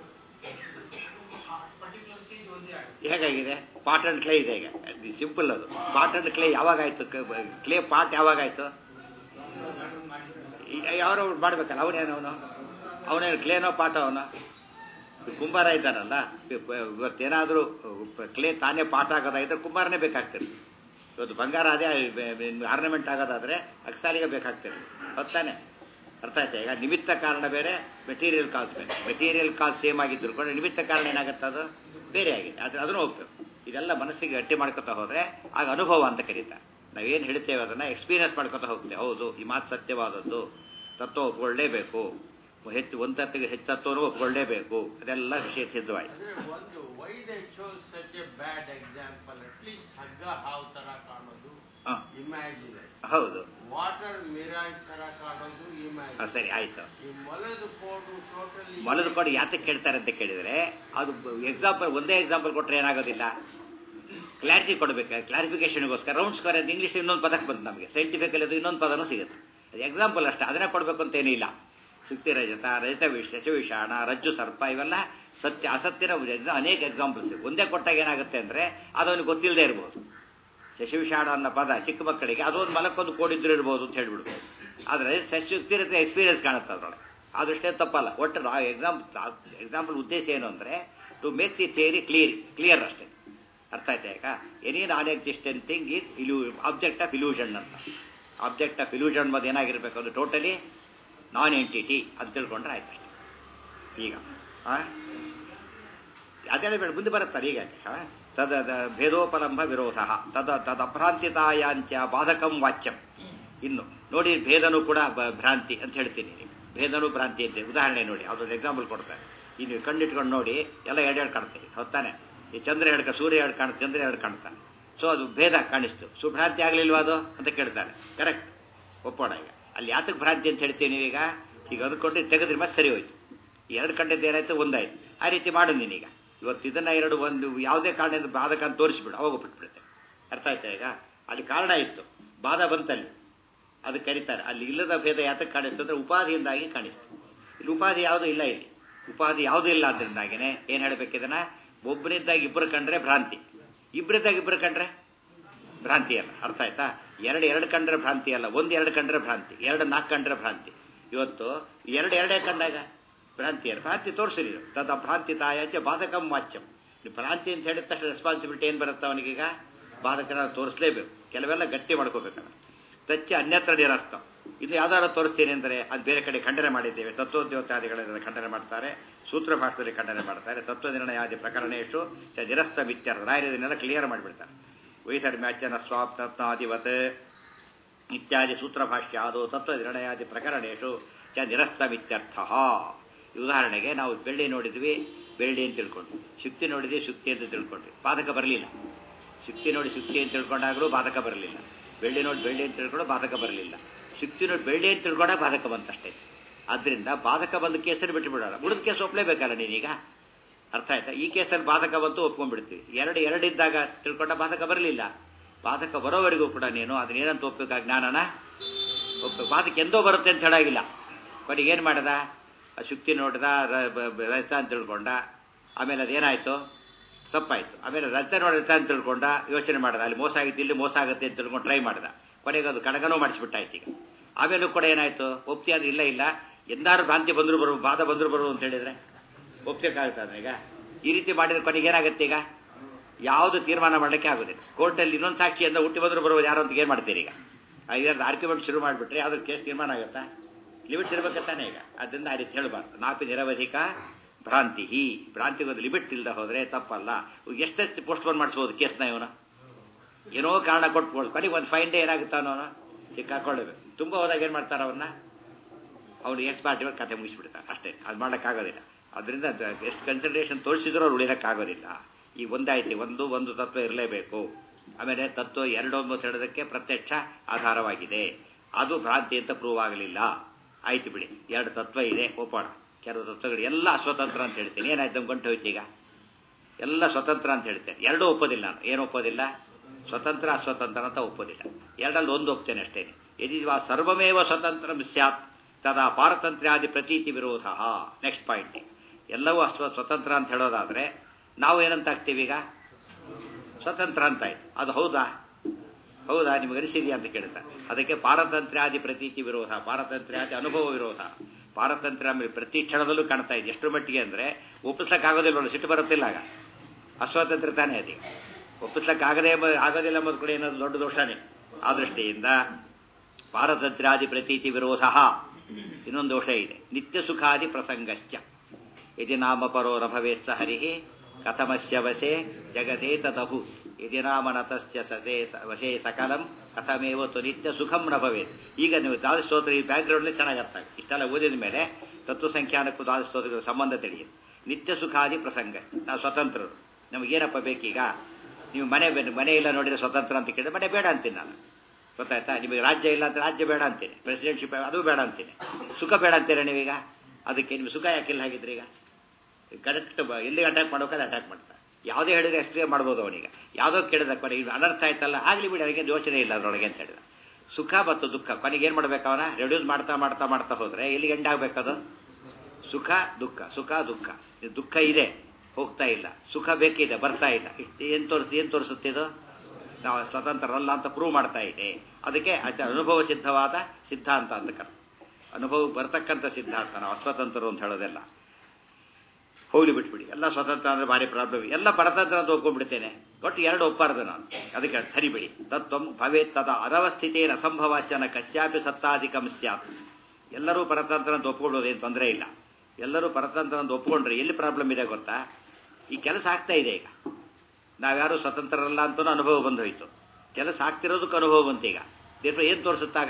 ಹೇಗಾಗಿದೆ ಪಾಟ್ ಅಂಡ್ ಕ್ಲೇ ಇದೆ ಈಗ ಸಿಂಪಲ್ ಅದು ಪಾಟ್ ಅಂಡ್ ಕ್ಲೇ ಯಾವಾಗ ಆಯ್ತು ಕ್ಲೇ ಪಾಟ್ ಯಾವಾಗ ಆಯ್ತು ಯಾರೋ ಮಾಡ್ಬೇಕಲ್ಲ ಅವನೇನು ಅವನು ಅವನೇನು ಕ್ಲೇನೋ ಪಾಠ ಅವನು ಕುಂಬಾರ ಇದ್ದಾನಲ್ಲ ಇವತ್ತೇನಾದರೂ ಕ್ಲೇ ತಾನೇ ಪಾಠ ಆಗೋದಾಗಿದ್ರೆ ಕುಂಬಾರನೇ ಬೇಕಾಗ್ತದೆ ಇವತ್ತು ಬಂಗಾರ ಅದೇ ಆರ್ನಮೆಂಟ್ ಆಗೋದಾದ್ರೆ ಅಕ್ಸಾಲಿಗೆ ಬೇಕಾಗ್ತದೆ ಹೊತ್ತಾನೆ ಅರ್ಥ ಆಯ್ತಾ ಈಗ ನಿಮಿತ್ತ ಕಾರಣ ಬೇರೆ ಮೆಟೀರಿಯಲ್ ಕಾಸ್ ಬೇರೆ ಮೆಟೀರಿಯಲ್ ಕಾಸ್ ಸೇಮ್ ಆಗಿದ್ರು ಕೂಡ ನಿಮಿತ್ತ ಕಾರಣ ಏನಾಗುತ್ತೆ ಅದು ಬೇರೆ ಆಗಿದೆ ಅದು ಅದನ್ನು ಹೋಗ್ಬೇಕು ಇದೆಲ್ಲ ಮನಸ್ಸಿಗೆ ಗಟ್ಟಿ ಮಾಡ್ಕೊತಾ ಹೋದ್ರೆ ಆಗ ಅನುಭವ ಅಂತ ಕರೀತಾರೆ ನಾವೇನು ಹೇಳ್ತೇವೆ ಅದನ್ನ ಎಕ್ಸ್ಪೀರಿಯನ್ಸ್ ಮಾಡ್ಕೊತಾ ಹೋಗ್ತೇವೆ ಹೌದು ಈ ಮಾತು ಸತ್ಯವಾದದ್ದು ತತ್ವ ಒಪ್ಕೊಳ್ಳೇಬೇಕು ಹೆಚ್ಚು ಒಂದು ತತ್ವಕ್ಕೆ ಹೆಚ್ಚು ತತ್ವನೂ ಒಪ್ಕೊಳ್ಳೇಬೇಕು ಅದೆಲ್ಲ ವಿಷಯ ಸಿದ್ಧವಾಯಿತು ಅಂದ್ರೆ ಒಂದು why they shows such a bad example at least ಹಗ್ಗ ಹಾವು ತರ ಕಾಣೋದು ಹಾ. ಇಮ್ಯಾಜಿನ್ ಹೌದು ವಾಟರ್ ಮಿರಾಜ್ ತರ ಕಾಣೋದು ಆ, ಇಮ್ಯಾಜಿನ್ ಸರಿ ಆಯ್ತು ಈ ಮೊಲದ ಕೋಡು ಟೋಟಲಿ ಮೊಲದ ಕೊಡು ಯಾತಕ್ಕೆ ಕೇಳ್ತಾರೆ ಅಂತ ಕೇಳಿದರೆ ಅದು ಎಕ್ಸಾಂಪಲ್ ಒಂದೇ ಎಕ್ಸಾಂಪಲ್ ಕೊಟ್ಟರೆ ಏನಾಗೋದಿಲ್ಲ ಕ್ಲಾರಿಟಿ ಕೊಡಬೇಕು ಕ್ಲಾರಿಫಿಕೇಶನ್ಗೋಸ್ಕರ ರೌಂಡ್ ಸ್ಕ್ವೇರ್ ಅಂತ ಇಂಗ್ಲೀಷ್ ಇನ್ನೊಂದು ಪದಕ್ಕೆ ಬಂತು ನಮಗೆ ಸೈಂಟಿಫಿಕಲ್ ಅದು ಇನ್ನೊಂದು ಪದನೂ ಸಿಗುತ್ತೆ ಅದು ಎಕ್ಸಾಂಪಲ್ ಅಷ್ಟೇ ಅದನ್ನೇ ಕೊಡಬೇಕು ಅಂತ ಏನಿಲ್ಲ ಶುಕ್ತಿ ರಜತ ರಜತ ವಿಷ ಶಶವಿಷಾಣ ರಜ್ಜು ಸರ್ಪ ಇವೆಲ್ಲ ಸತ್ಯ ಅಸತ್ಯನ ಎಕ್ಸಾ ಅನೇಕ ಎಕ್ಸಾಂಪಲ್ಸ್ ಒಂದೇ ಕೊಟ್ಟಾಗ ಏನಾಗುತ್ತೆ ಅಂದರೆ ಅದು ಅವನಿಗೆ ಗೊತ್ತಿಲ್ಲದೆ ಇರ್ಬೋದು ಶಶವಿಷಾಣ ಅನ್ನೋ ಪದ ಚಿಕ್ಕ ಮಕ್ಕಳಿಗೆ ಅದೊಂದು ಮಲಕ್ಕೊಂದು ಕೋಡಿದ್ರು ಇರ್ಬೋದು ಅಂತ ಹೇಳ್ಬಿಡ್ಬೋದು ಆದರೆ ಶಶುಕ್ತಿ ಇರುತ್ತೆ ಎಕ್ಸ್ಪೀರಿಯನ್ಸ್ ಕಾಣುತ್ತೆ ಅದರೊಳಗೆ ಆದಷ್ಟೇ ತಪ್ಪಲ್ಲ ಒಟ್ಟು ಎಕ್ಸಾಮ್ ಎಕ್ಸಾಂಪಲ್ ಉದ್ದೇಶ ಏನು ಅಂದರೆ to make the theory clear clear ಅಷ್ಟೇ ಅರ್ಥ ಆಯ್ತಾ ಈಗ any non existent thing is ಇಲ್ಯೂ ಆಬ್ಜೆಕ್ಟ್ ಆಫ್ ಇಲ್ಯೂಷನ್ ಅಂತ ಆಬ್ಜೆಕ್ಟ್ ಆಫ್ ಇಲ್ಯೂಷನ್ ಮದ್ದು ಏನಾಗಿರ್ಬೇಕು ಅದು ಟೋಟಲಿ ನಾನ್ ಎಂಟಿಟಿ ಅಂತ ತಿಳ್ಕೊಂಡ್ರೆ ಆಯ್ತು ಅಷ್ಟೇ ಈಗ ಆ? ಅದೇನೇ ಬೇಡ ಮುಂದೆ ಬರುತ್ತಾರೆ ಈಗ ಆ? ತದ ದ- ಭೇದೋಪಲಂಬ ವಿರೋಧ ತದ ತದಭ್ರಾಂತಿತಾಯಾಂಚ ಬಾಧಕಂ ವಾಚ್ಯಂ ಇನ್ನು ನೋಡಿ ಭೇದನು ಕೂಡ ಬ- ಭ್ರಾಂತಿ ಅಂತ ಹೇಳ್ತೀನಿ ನೀವು. ಭೇದನು ಭ್ರಾಂತಿ ಅಂತ ಉದಾಹರಣೆ ನೋಡಿ ಅದೊಂದು ಎಕ್ಸಾಂಪಲ್ ಕೊಡ್ತಾರೆ ಈಗ ನೀವು ಕಣ್ಣಿಟ್ಕೊಂಡು ನೋಡಿ ಎಲ್ಲ ಎರಡೆರಡು ಕಾಣ್ತೀರಿ ಹೊತ್ತಾನೆ ಈ ಚಂದ್ರ ಎರಡು ಸೂರ್ಯ ಎರಡು ಕಾಣುತ್ತೆ ಚಂದ್ರ ಎರಡು ಕಾಣ್ತಾನೆ ಸೊ ಅದು ಭೇದ ಕಾಣಿಸ್ತು ಸುಭ್ರಾಂತಿ ಆಗಲಿಲ್ವಾ ಅದು ಅಂತ ಕೇಳ್ತಾನೆ ಕರೆಕ್ಟ್ ಒಪ್ಪೋಣ ಈಗ ಅಲ್ಲಿ ಯಾತಕ್ಕೆ ಭ್ರಾಂತಿ ಅಂತ ಹೇಳ್ತೀವಿ ನೀವೀಗ ಈಗ ಅಂದ್ಕೊಂಡು ತೆಗೆದ್ರೆ ಮತ್ತೆ ಸರಿ ಹೋಯ್ತು ಈ ಎರಡು ಕಂಡದ್ದು ಏನಾಯ್ತು ಒಂದಾಯ್ತು ಆ ರೀತಿ ಮಾಡು ನೀನೀಗ ಇವತ್ತು ಇದನ್ನ ಎರಡು ಒಂದು ಯಾವುದೇ ಕಾರಣದಿಂದ ಬಾಧಕ ಅಂತ ತೋರಿಸ್ಬಿಡು ಅವಾಗ ಬಿಟ್ಬಿಡುತ್ತೆ ಅರ್ಥ ಆಯ್ತಾ ಈಗ ಅಲ್ಲಿ ಕಾರಣ ಇತ್ತು ಬಾಧ ಬಂತಲ್ಲಿ ಅದಕ್ಕೆ ಕರೀತಾರೆ ಅಲ್ಲಿ ಇಲ್ಲದ ಭೇದ ಯಾತಕ್ಕೆ ಕಾಣಿಸ್ತು ಅಂದ್ರೆ ಉಪಾಧಿಯಿಂದಾಗಿ ಕಾಣಿಸ್ತು ಇಲ್ಲಿ ಉಪಾಧಿ ಯಾವುದೂ ಇಲ್ಲ ಇಲ್ಲಿ ಉಪಾಧಿ ಯಾವುದೂ ಇಲ್ಲ ಅದರಿಂದಾಗಿನೇ ಏನು ಹೇಳಬೇಕಿದನ್ನ ಒಬ್ಬನಿದ್ದಾಗ ಇಬ್ಬರು ಕಂಡ್ರೆ ಭ್ರಾಂತಿ ಇಬ್ಬರಿದ್ದಾಗ ಇಬ್ಬರು ಕಂಡ್ರೆ ಭ್ರಾಂತಿ ಅಲ್ಲ ಅರ್ಥ ಆಯ್ತಾ ಎರಡು ಎರಡು ಕಂಡ್ರೆ ಭ್ರಾಂತಿ ಅಲ್ಲ ಒಂದು ಎರಡು ಕಂಡ್ರೆ ಭ್ರಾಂತಿ ಎರಡು ನಾಲ್ಕು ಕಂಡ್ರೆ ಭ್ರಾಂತಿ ಇವತ್ತು ಎರಡು ಎರಡೇ ಕಂಡಾಗ ಭ್ರಾಂತಿ ಅಲ್ಲ ಭ್ರಾಂತಿ ತೋರಿಸಿರಿ ತದ ಭ್ರಾಂತಿ ತಾಯಾಚೆ ಬಾಧಕಂ ವಾಚ್ಯಂ ನೀವು ಭ್ರಾಂತಿ ಅಂತ ಹೇಳಿದ ತಕ್ಷಣ ರೆಸ್ಪಾನ್ಸಿಬಿಲಿಟಿ ಏನು ಬರುತ್ತೆ ಅವನಿಗೀಗ ಬಾಧಕನ ತೋರಿಸಲೇಬೇಕು ಕೆಲವೆಲ್ಲ ಗಟ್ಟಿ ಮಾಡ್ಕೋಬೇಕಲ್ಲ ತಚ್ಚ ಅನ್ಯತ್ರ ನಿರಸ್ತ ಇದು ಯಾವ್ದಾದ್ರು ತೋರಿಸ್ತೀನಿ ಅಂದರೆ ಅದು ಬೇರೆ ಕಡೆ ಖಂಡನೆ ಮಾಡಿದ್ದೇವೆ ತತ್ವೋದ್ಯೋತಾದಿಗಳೆಲ್ಲ ಖಂಡನೆ ಮಾಡ್ತಾರೆ ಸೂತ್ರ ಭಾಷೆಯಲ್ಲಿ ಖಂಡನೆ ಮಾಡ್ತಾರೆ ತತ್ವ ನಿರ್ಣಯಾದಿ ಪ್ರಕರಣೇಶು ಚ ನಿರಸ್ತ ಮಿತ್ಯರ್ಥ ರಾಯರದನ್ನೆಲ್ಲ ಕ್ಲಿಯರ್ ಮಾಡಿಬಿಡ್ತಾರೆ ವೈಧರ್ಮ್ಯಾಚನ ಸ್ವಾಪ್ನಾದಿವತ್ ಇತ್ಯಾದಿ ಸೂತ್ರಭಾಷ್ಯ ಅದು ತತ್ವ ನಿರ್ಣಯಾದಿ ಪ್ರಕರಣೇಶು ಚ ನಿರಸ್ತಮಿತ್ಯರ್ಥ ಈ ಉದಾಹರಣೆಗೆ ನಾವು ಬೆಳ್ಳಿ ನೋಡಿದ್ವಿ ಬೆಳ್ಳಿ ಅಂತ ತಿಳ್ಕೊಂಡ್ವಿ ಶುಕ್ತಿ ನೋಡಿದ್ವಿ ಶುಕ್ತಿ ಅಂತ ತಿಳ್ಕೊಂಡ್ವಿ ಬಾಧಕ ಬರಲಿಲ್ಲ ಶುಕ್ತಿ ನೋಡಿ ಶುಕ್ತಿ ಅಂತ ತಿಳ್ಕೊಂಡಾಗಲೂ ಬಾಧಕ ಬರಲಿಲ್ಲ ಬೆಳ್ಳಿ ನೋಡಿ ಬೆಳ್ಳಿ ಅಂತ ತಿಳ್ಕೊಂಡು ಬಾಧಕ ಬರಲಿಲ್ಲ ಶುಕ್ತಿ ನೋಡಿ ಬೆಳ್ಳಿ ಅಂತ ತಿಳ್ಕೊಂಡಾಗ ಬಾಧಕ ಬಂತಷ್ಟೇ ಆದ್ರಿಂದ ಬಾಧಕ ಬಂದ ಕೇಸಲ್ಲಿ ಬಿಟ್ಟು ಬಿಡೋಣ ಉಳಿದ ಕೇಸ್ ಒಪ್ಲೇಬೇಕಲ್ಲ ನೀನೀಗ ಅರ್ಥ ಆಯ್ತಾ ಈ ಕೇಸಲ್ಲಿ ಬಾಧಕ ಬಂತು ಒಪ್ಕೊಂಡ್ಬಿಡ್ತೀವಿ ಎರಡು ಎರಡಿದ್ದಾಗ ತಿಳ್ಕೊಂಡ ಬಾಧಕ ಬರಲಿಲ್ಲ ಬಾಧಕ ಬರೋವರೆಗೂ ಕೂಡ ನೀನು ಅದನ್ನ ಏನಂತ ಒಪ್ಪಬೇಕಾ ಜ್ಞಾನನ ಒಪ್ಪ ಬಾಧಕ ಎಂದೋ ಬರುತ್ತೆ ಅಂತ ಹೇಳಾಗಿಲ್ಲ ಕೊನೆಗೆ ಏನು ಮಾಡ್ದ ಆ ಶುಕ್ತಿ ನೋಡ್ದ ರ- ಬ- ಬ- ರಜತ ಅಂತ ತಿಳ್ಕೊಂಡ ಆಮೇಲೆ ಅದೇನಾಯ್ತು ತಪ್ಪಾಯ್ತು ಆಮೇಲೆ ರಜತ ನೋಡಿ ರಜತ ಅಂತ ತಿಳ್ಕೊಂಡ ಯೋಚನೆ ಮಾಡ್ದ ಅಲ್ಲಿ ಮೋಸ ಆಗಿತ್ತು ಇಲ್ಲಿ ಮೋಸ ಆಗುತ್ತೆ ಅಂತ ತಿಳ್ಕೊಂಡು ಟ್ರೈ ಮಾಡ್ದ ಕೊನೆಗೆ ಅದು ಕಡಗನೂ ಮಾಡಿಸ್ಬಿಟ್ಟಾಯ್ತು ಈಗ ಆಮೇಲೂ ಕೂಡ ಏನಾಯ್ತು ಒಪ್ತಿ ಅದು ಇಲ್ಲ ಇಲ್ಲ ಎಂದಾರು ಭ್ರಾಂತಿ ಬಂದ್ರು ಬರು ಬಾಧ ಬಂದ್ರು ಬರು ಅಂತ ಹೇಳಿದ್ರೆ ಒಪ್ಬೇಕಾಗುತ್ತೆ ಈಗ ಈ ರೀತಿ ಮಾಡಿದ್ರೆ ಕೊನೆಗೆ ಏನಾಗುತ್ತೆ ಈಗ ಯಾವುದು ತೀರ್ಮಾನ ಮಾಡಲಿಕ್ಕೆ ಆಗೋದಿಲ್ಲ ಕೋರ್ಟಲ್ಲಿ ಇನ್ನೊಂದು ಸಾಕ್ಷಿಯಿಂದ ಹುಟ್ಟಿ ಬಂದ್ರು ಬರೋದು ಯಾರು ಅಂತ ಏನು ಮಾಡ್ತೀರಿ ಈಗ ಐದಾರು ಆರ್ಗ್ಯುಮೆಂಟ್ ಶುರು ಮಾಡಿಬಿಟ್ರೆ ಯಾವ್ದು ಕೇಸ್ ತೀರ್ಮಾನ ಆಗುತ್ತಾ ಲಿಮಿಟ್ ಇರ್ಬೇಕು ತಾನೇ ಈಗ ಅದರಿಂದ ಆ ರೀತಿ ಹೇಳಬಾರ್ದು ನಾಪಿ ನಿರವಧಿಕ ಭ್ರಾಂತಿ ಈ ಭ್ರಾಂತಿಗೆ ಒಂದು ಲಿಮಿಟ್ ಇಲ್ಲದೆ ಹೋದ್ರೆ ತಪ್ಪಲ್ಲ ಎಷ್ಟೆಷ್ಟು ಪೋಸ್ಟ್ ಪೋನ್ ಮಾಡಿಸ್ಬೋದು ಕೇಸ್ನ ಇವನು ಏನೋ ಕಾರಣ ಕೊಟ್ಬೋದು ಕೊನೆಗೆ ಒಂದು ಫೈನ್ ಡೇ ಏನಾಗುತ್ತಾನೋ ಅವನು ಸಿಕ್ಕಾಕೊಳ್ಳಬೇಕು ತುಂಬ ಹೋದಾಗ ಏನು ಮಾಡ್ತಾರೆ ಅವನ್ನ ಅವ್ನು ಎಕ್ಸ್ಪರ್ಟ್ ಇವಾಗ ಕತೆ ಮುಗಿಸ್ಬಿಡ್ತಾರೆ ಅಷ್ಟೇ ಅದು ಮಾಡೋಕ್ಕಾಗೋದಿಲ್ಲ ಅದರಿಂದ ಎಷ್ಟು ಕನ್ಸಿಡರೇಷನ್ ತೋರಿಸಿದ್ರು ಅವ್ರು ಉಳಿಯೋಕ್ಕಾಗೋದಿಲ್ಲ ಈ ಒಂದಾಯ್ತು ಒಂದು ಒಂದು ತತ್ವ ಇರಲೇಬೇಕು ಆಮೇಲೆ ತತ್ವ ಎರಡೊಂದು ಹೇಳೋದಕ್ಕೆ ಪ್ರತ್ಯಕ್ಷ ಆಧಾರವಾಗಿದೆ ಅದು ಭ್ರಾಂತಿ ಅಂತ ಪ್ರೂವ್ ಆಗಲಿಲ್ಲ ಆಯ್ತು ಬಿಡಿ ಎರಡು ತತ್ವ ಇದೆ ಒಪ್ಪೋಣ ಕೆಲವು ತತ್ವಗಳು ಎಲ್ಲ ಅಸ್ವತಂತ್ರ ಅಂತ ಹೇಳ್ತೀನಿ ಏನಾಯ್ತು ನಮ್ಗೆ ಗಂಟು ಹೋಯ್ತು ಈಗ ಎಲ್ಲ ಸ್ವತಂತ್ರ ಅಂತ ಹೇಳ್ತೇನೆ ಎರಡೂ ಒಪ್ಪೋದಿಲ್ಲ ನಾನು ಏನು ಒಪ್ಪೋದಿಲ್ಲ ಸ್ವತಂತ್ರ ಅಸ್ವತಂತ್ರ ಅಂತ ಒಪ್ಪೋದಿಲ್ಲ ಎರಡಲ್ಲಿ ಒಂದು ಒಪ್ತೇನೆ ಅಷ್ಟೇ ಯದಿವಾ ಸರ್ವಮೇವ ಸ್ವತಂತ್ರ ಸ್ಯಾತ್ ತದಾ ಪಾರತಂತ್ರ್ಯಾದಿ ಪ್ರತೀತಿ ವಿರೋಧ ನೆಕ್ಸ್ಟ್ ಪಾಯಿಂಟ್ ಎಲ್ಲವೂ ಅಸ್ವ ಸ್ವತಂತ್ರ ಅಂತ ಹೇಳೋದಾದ್ರೆ ನಾವು ಏನಂತ ಆಗ್ತೀವಿ ಈಗ ಸ್ವತಂತ್ರ ಅಂತ ಆಯ್ತು ಅದು ಹೌದಾ ಹೌದಾ ನಿಮಗೆ ಅನಿಸಿದೆಯಾ ಅಂತ ಕೇಳ್ತಾರೆ ಅದಕ್ಕೆ ಪಾರತಂತ್ರ್ಯಾದಿ ಪ್ರತೀತಿ ವಿರೋಧ ಪಾರತಂತ್ರ್ಯಾದಿ ಅನುಭವ ವಿರೋಧ ಪಾರತಂತ್ರ್ಯ ಆಮೇಲೆ ಪ್ರತಿ ಕ್ಷಣದಲ್ಲೂ ಕಾಣ್ತಾ ಇದೆ ಎಷ್ಟು ಮಟ್ಟಿಗೆ ಅಂದರೆ ಒಪ್ಪಿಸಕ್ಕಾಗೋದಿಲ್ಲ ಸಿಟ್ಟು ಬರುತ್ತಿಲ್ಲ ಆಗ ಅಸ್ವಾತಂತ್ರ್ಯ ತಾನೇ ಅದೇ ಒಪ್ಪಿಸ್ಲಕ್ಕಾಗದೇ ಎಂಬ- ಆಗೋದಿಲ್ಲ ಎಂಬುದು ಕೂಡ ಏನದು ದೊಡ್ಡ ದೋಷನೇ ಆ ದೃಷ್ಟಿಯಿಂದ ಪಾರತಂತ್ರ್ಯಾದಿ ಪ್ರತೀತಿ ವಿರೋಧ ಇನ್ನೊಂದು ದೋಷ ಇದೆ ನಿತ್ಯ ಸುಖಾದಿ ಪ್ರಸಂಗಶ್ಚ ಯದಿ ನಾಮ ಪರೋ ನ ಭವೇತ್ ಸ ಹರಿ ಕಥಮಸ್ಯ ವಶೆ ಜಗದೇ ತದಹು ಯದಿ ನಾಮ ನತಸ್ಯ ಸದೇ ಸ- ವಶೇ ಸಕಲಂ ಕಥಮೇವ ತು ನಿತ್ಯ ಸುಖಂ ನ ಭವೇತ್ ಈಗ ನೀವು ದ್ವಾದಶ ಸ್ತೋತ್ರ ಈ ಬ್ಯಾಕ್ಗ್ರೌಂಡ್ಲಿ ಚೆನ್ನಾಗಿ ಅರ್ಥ ಆಗುತ್ತೆ ಇಷ್ಟೆಲ್ಲ ಓದಿದ ಮೇಲೆ ತತ್ವ ಸಂಖ್ಯಾನಕ್ಕೂ ದ್ವಾದಶ ಸ್ತೋತ್ರಗಳ ಸಂಬಂಧ ತಿಳಿಯುತ್ತೆ ನಿತ್ಯ ಸುಖಾದಿ ಪ್ರಸಂಗ ನಾವು ಸ್ವತಂತ್ರರು ನಮಗೇನಪ್ಪ ಬೇಕೀಗ ನೀವು ಮನೆ ಬೆ- ಮನೆ ಇಲ್ಲ ನೋಡಿದ್ರೆ ಸ್ವತಂತ್ರ ಅಂತ ಕೇಳಿದ್ರೆ ಮನೆ ಬೇಡ ಅಂತೀನಿ ನಾನು ಗೊತ್ತಾಯ್ತಾ ನಿಮಗೆ ರಾಜ್ಯ ಇಲ್ಲ ಅಂತ ರಾಜ್ಯ ಬೇಡ ಅಂತೀನಿ ಪ್ರೆಸಿಡೆನ್ಶಿಪ್ ಅದು ಬೇಡ ಅಂತೀನಿ ಸುಖ ಬೇಡ ಅಂತೀರಾ ನೀವೀಗ ಅದಕ್ಕೆ ನಿಮ್ಗೆ ಸುಖ ಯಾಕಿಲ್ಲ ಹಾಗಿದ್ರೆ ಈಗ ಕರೆಕ್ಟ್ ಎಲ್ಲಿ ಅಟ್ಯಾಕ್ ಮಾಡೋಕೆ ಅಟ್ಯಾಕ್ ಮಾಡ್ತಾರೆ ಯಾವುದೇ ಹೇಳಿದ್ರೆ ಎಕ್ಸ್ಪ್ಲೇನ್ ಮಾಡ್ಬೋದು ಅವನಿಗೆ ಯಾವುದೋ ಕೇಳಿದ ಕೊನೆಗೆ ಇದು ಅನರ್ಥ ಆಯ್ತಲ್ಲ ಆಗಲಿ ಬಿಡಿ ಅವನಿಗೆ ಯೋಚನೆ ಇಲ್ಲ ಅದರೊಳಗೆ ಅಂತ ಹೇಳಿದ ಸುಖ ಮತ್ತು ದುಃಖ ಕೊನೆಗೆ ಏನು ಮಾಡ್ಬೇಕು ಅವನ ರೆಡ್ಯೂಸ್ ಮಾಡ್ತಾ ಮಾಡ್ತಾ ಮಾಡ್ತಾ ಹೋದರೆ ಎಲ್ಲಿಗೆ ಎಂಡ್ ಆಗ್ಬೇಕದು ಸುಖ ದುಃಖ ಸುಖ ದುಃಖ ಇದು ದುಃಖ ಇದೆ ಹೋಗ್ತಾ ಇಲ್ಲ ಸುಖ ಬೇಕಿದೆ ಬರ್ತಾ ಇಲ್ಲ ಏನು ತೋರಿಸ್ ಏನು ತೋರಿಸುತ್ತೆ ಇದು ನಾವು ಸ್ವತಂತ್ರರಲ್ಲ ಅಂತ ಪ್ರೂವ್ ಮಾಡ್ತಾ ಇದೆ ಅದಕ್ಕೆ ಆಚ ಅನುಭವ ಸಿದ್ಧವಾದ ಸಿದ್ಧಾಂತ ಅಂತ ಕರ್ತ ಅನುಭವ ಬರ್ತಕ್ಕಂಥ ಸಿದ್ಧಾಂತ ನಾವು ಅಸ್ವತಂತ್ರರು ಅಂತ ಹೇಳೋದೆಲ್ಲ ಹೋಗ್ಲಿ ಬಿಟ್ಬಿಡಿ ಎಲ್ಲ ಸ್ವತಂತ್ರ ಅಂದ್ರೆ ಭಾರಿ ಪ್ರಾಬ್ಲಮ್ ಎಲ್ಲ ಪರತಂತ್ರ ಅಂತ ಒಪ್ಕೊಂಡ್ಬಿಡ್ತೇನೆ ಒಟ್ಟು ಎರಡು ಒಪ್ಪಾರ್ದು ನಾನು ಅದಕ್ಕೆ ಸರಿಬಿಡಿ ತತ್ವಂ ಭವೇತ್ ತದ ಅನವಸ್ಥಿತೇನ ಅಸಂಭವಾಚನ ಕಶ್ಯಾಪಿ ಸತ್ತಾಧಿಕಂ ಸ್ಯಾತ್ ಎಲ್ಲರೂ ಪರತಂತ್ರ ಅಂತ ಒಪ್ಕೊಳ್ಳೋದು ಏನು ತೊಂದರೆ ಇಲ್ಲ ಎಲ್ಲರೂ ಪರತಂತ್ರ ಅಂತ ಒಪ್ಕೊಂಡ್ರೆ ಎಲ್ಲಿ ಪ್ರಾಬ್ಲಮ್ ಇದೆ ಗೊತ್ತಾ ಈ ಕೆಲಸ ಆಗ್ತಾ ಇದೆ ಈಗ ನಾವ್ಯಾರು ಸ್ವತಂತ್ರರಲ್ಲ ಅಂತಲೂ ಅನುಭವ ಬಂದು ಹೋಯ್ತು ಕೆಲಸ ಆಗ್ತಿರೋದಕ್ಕೆ ಅನುಭವ ಬಂತು ಈಗ ದೇವ್ರ ಏನು ತೋರಿಸುತ್ತಾಗ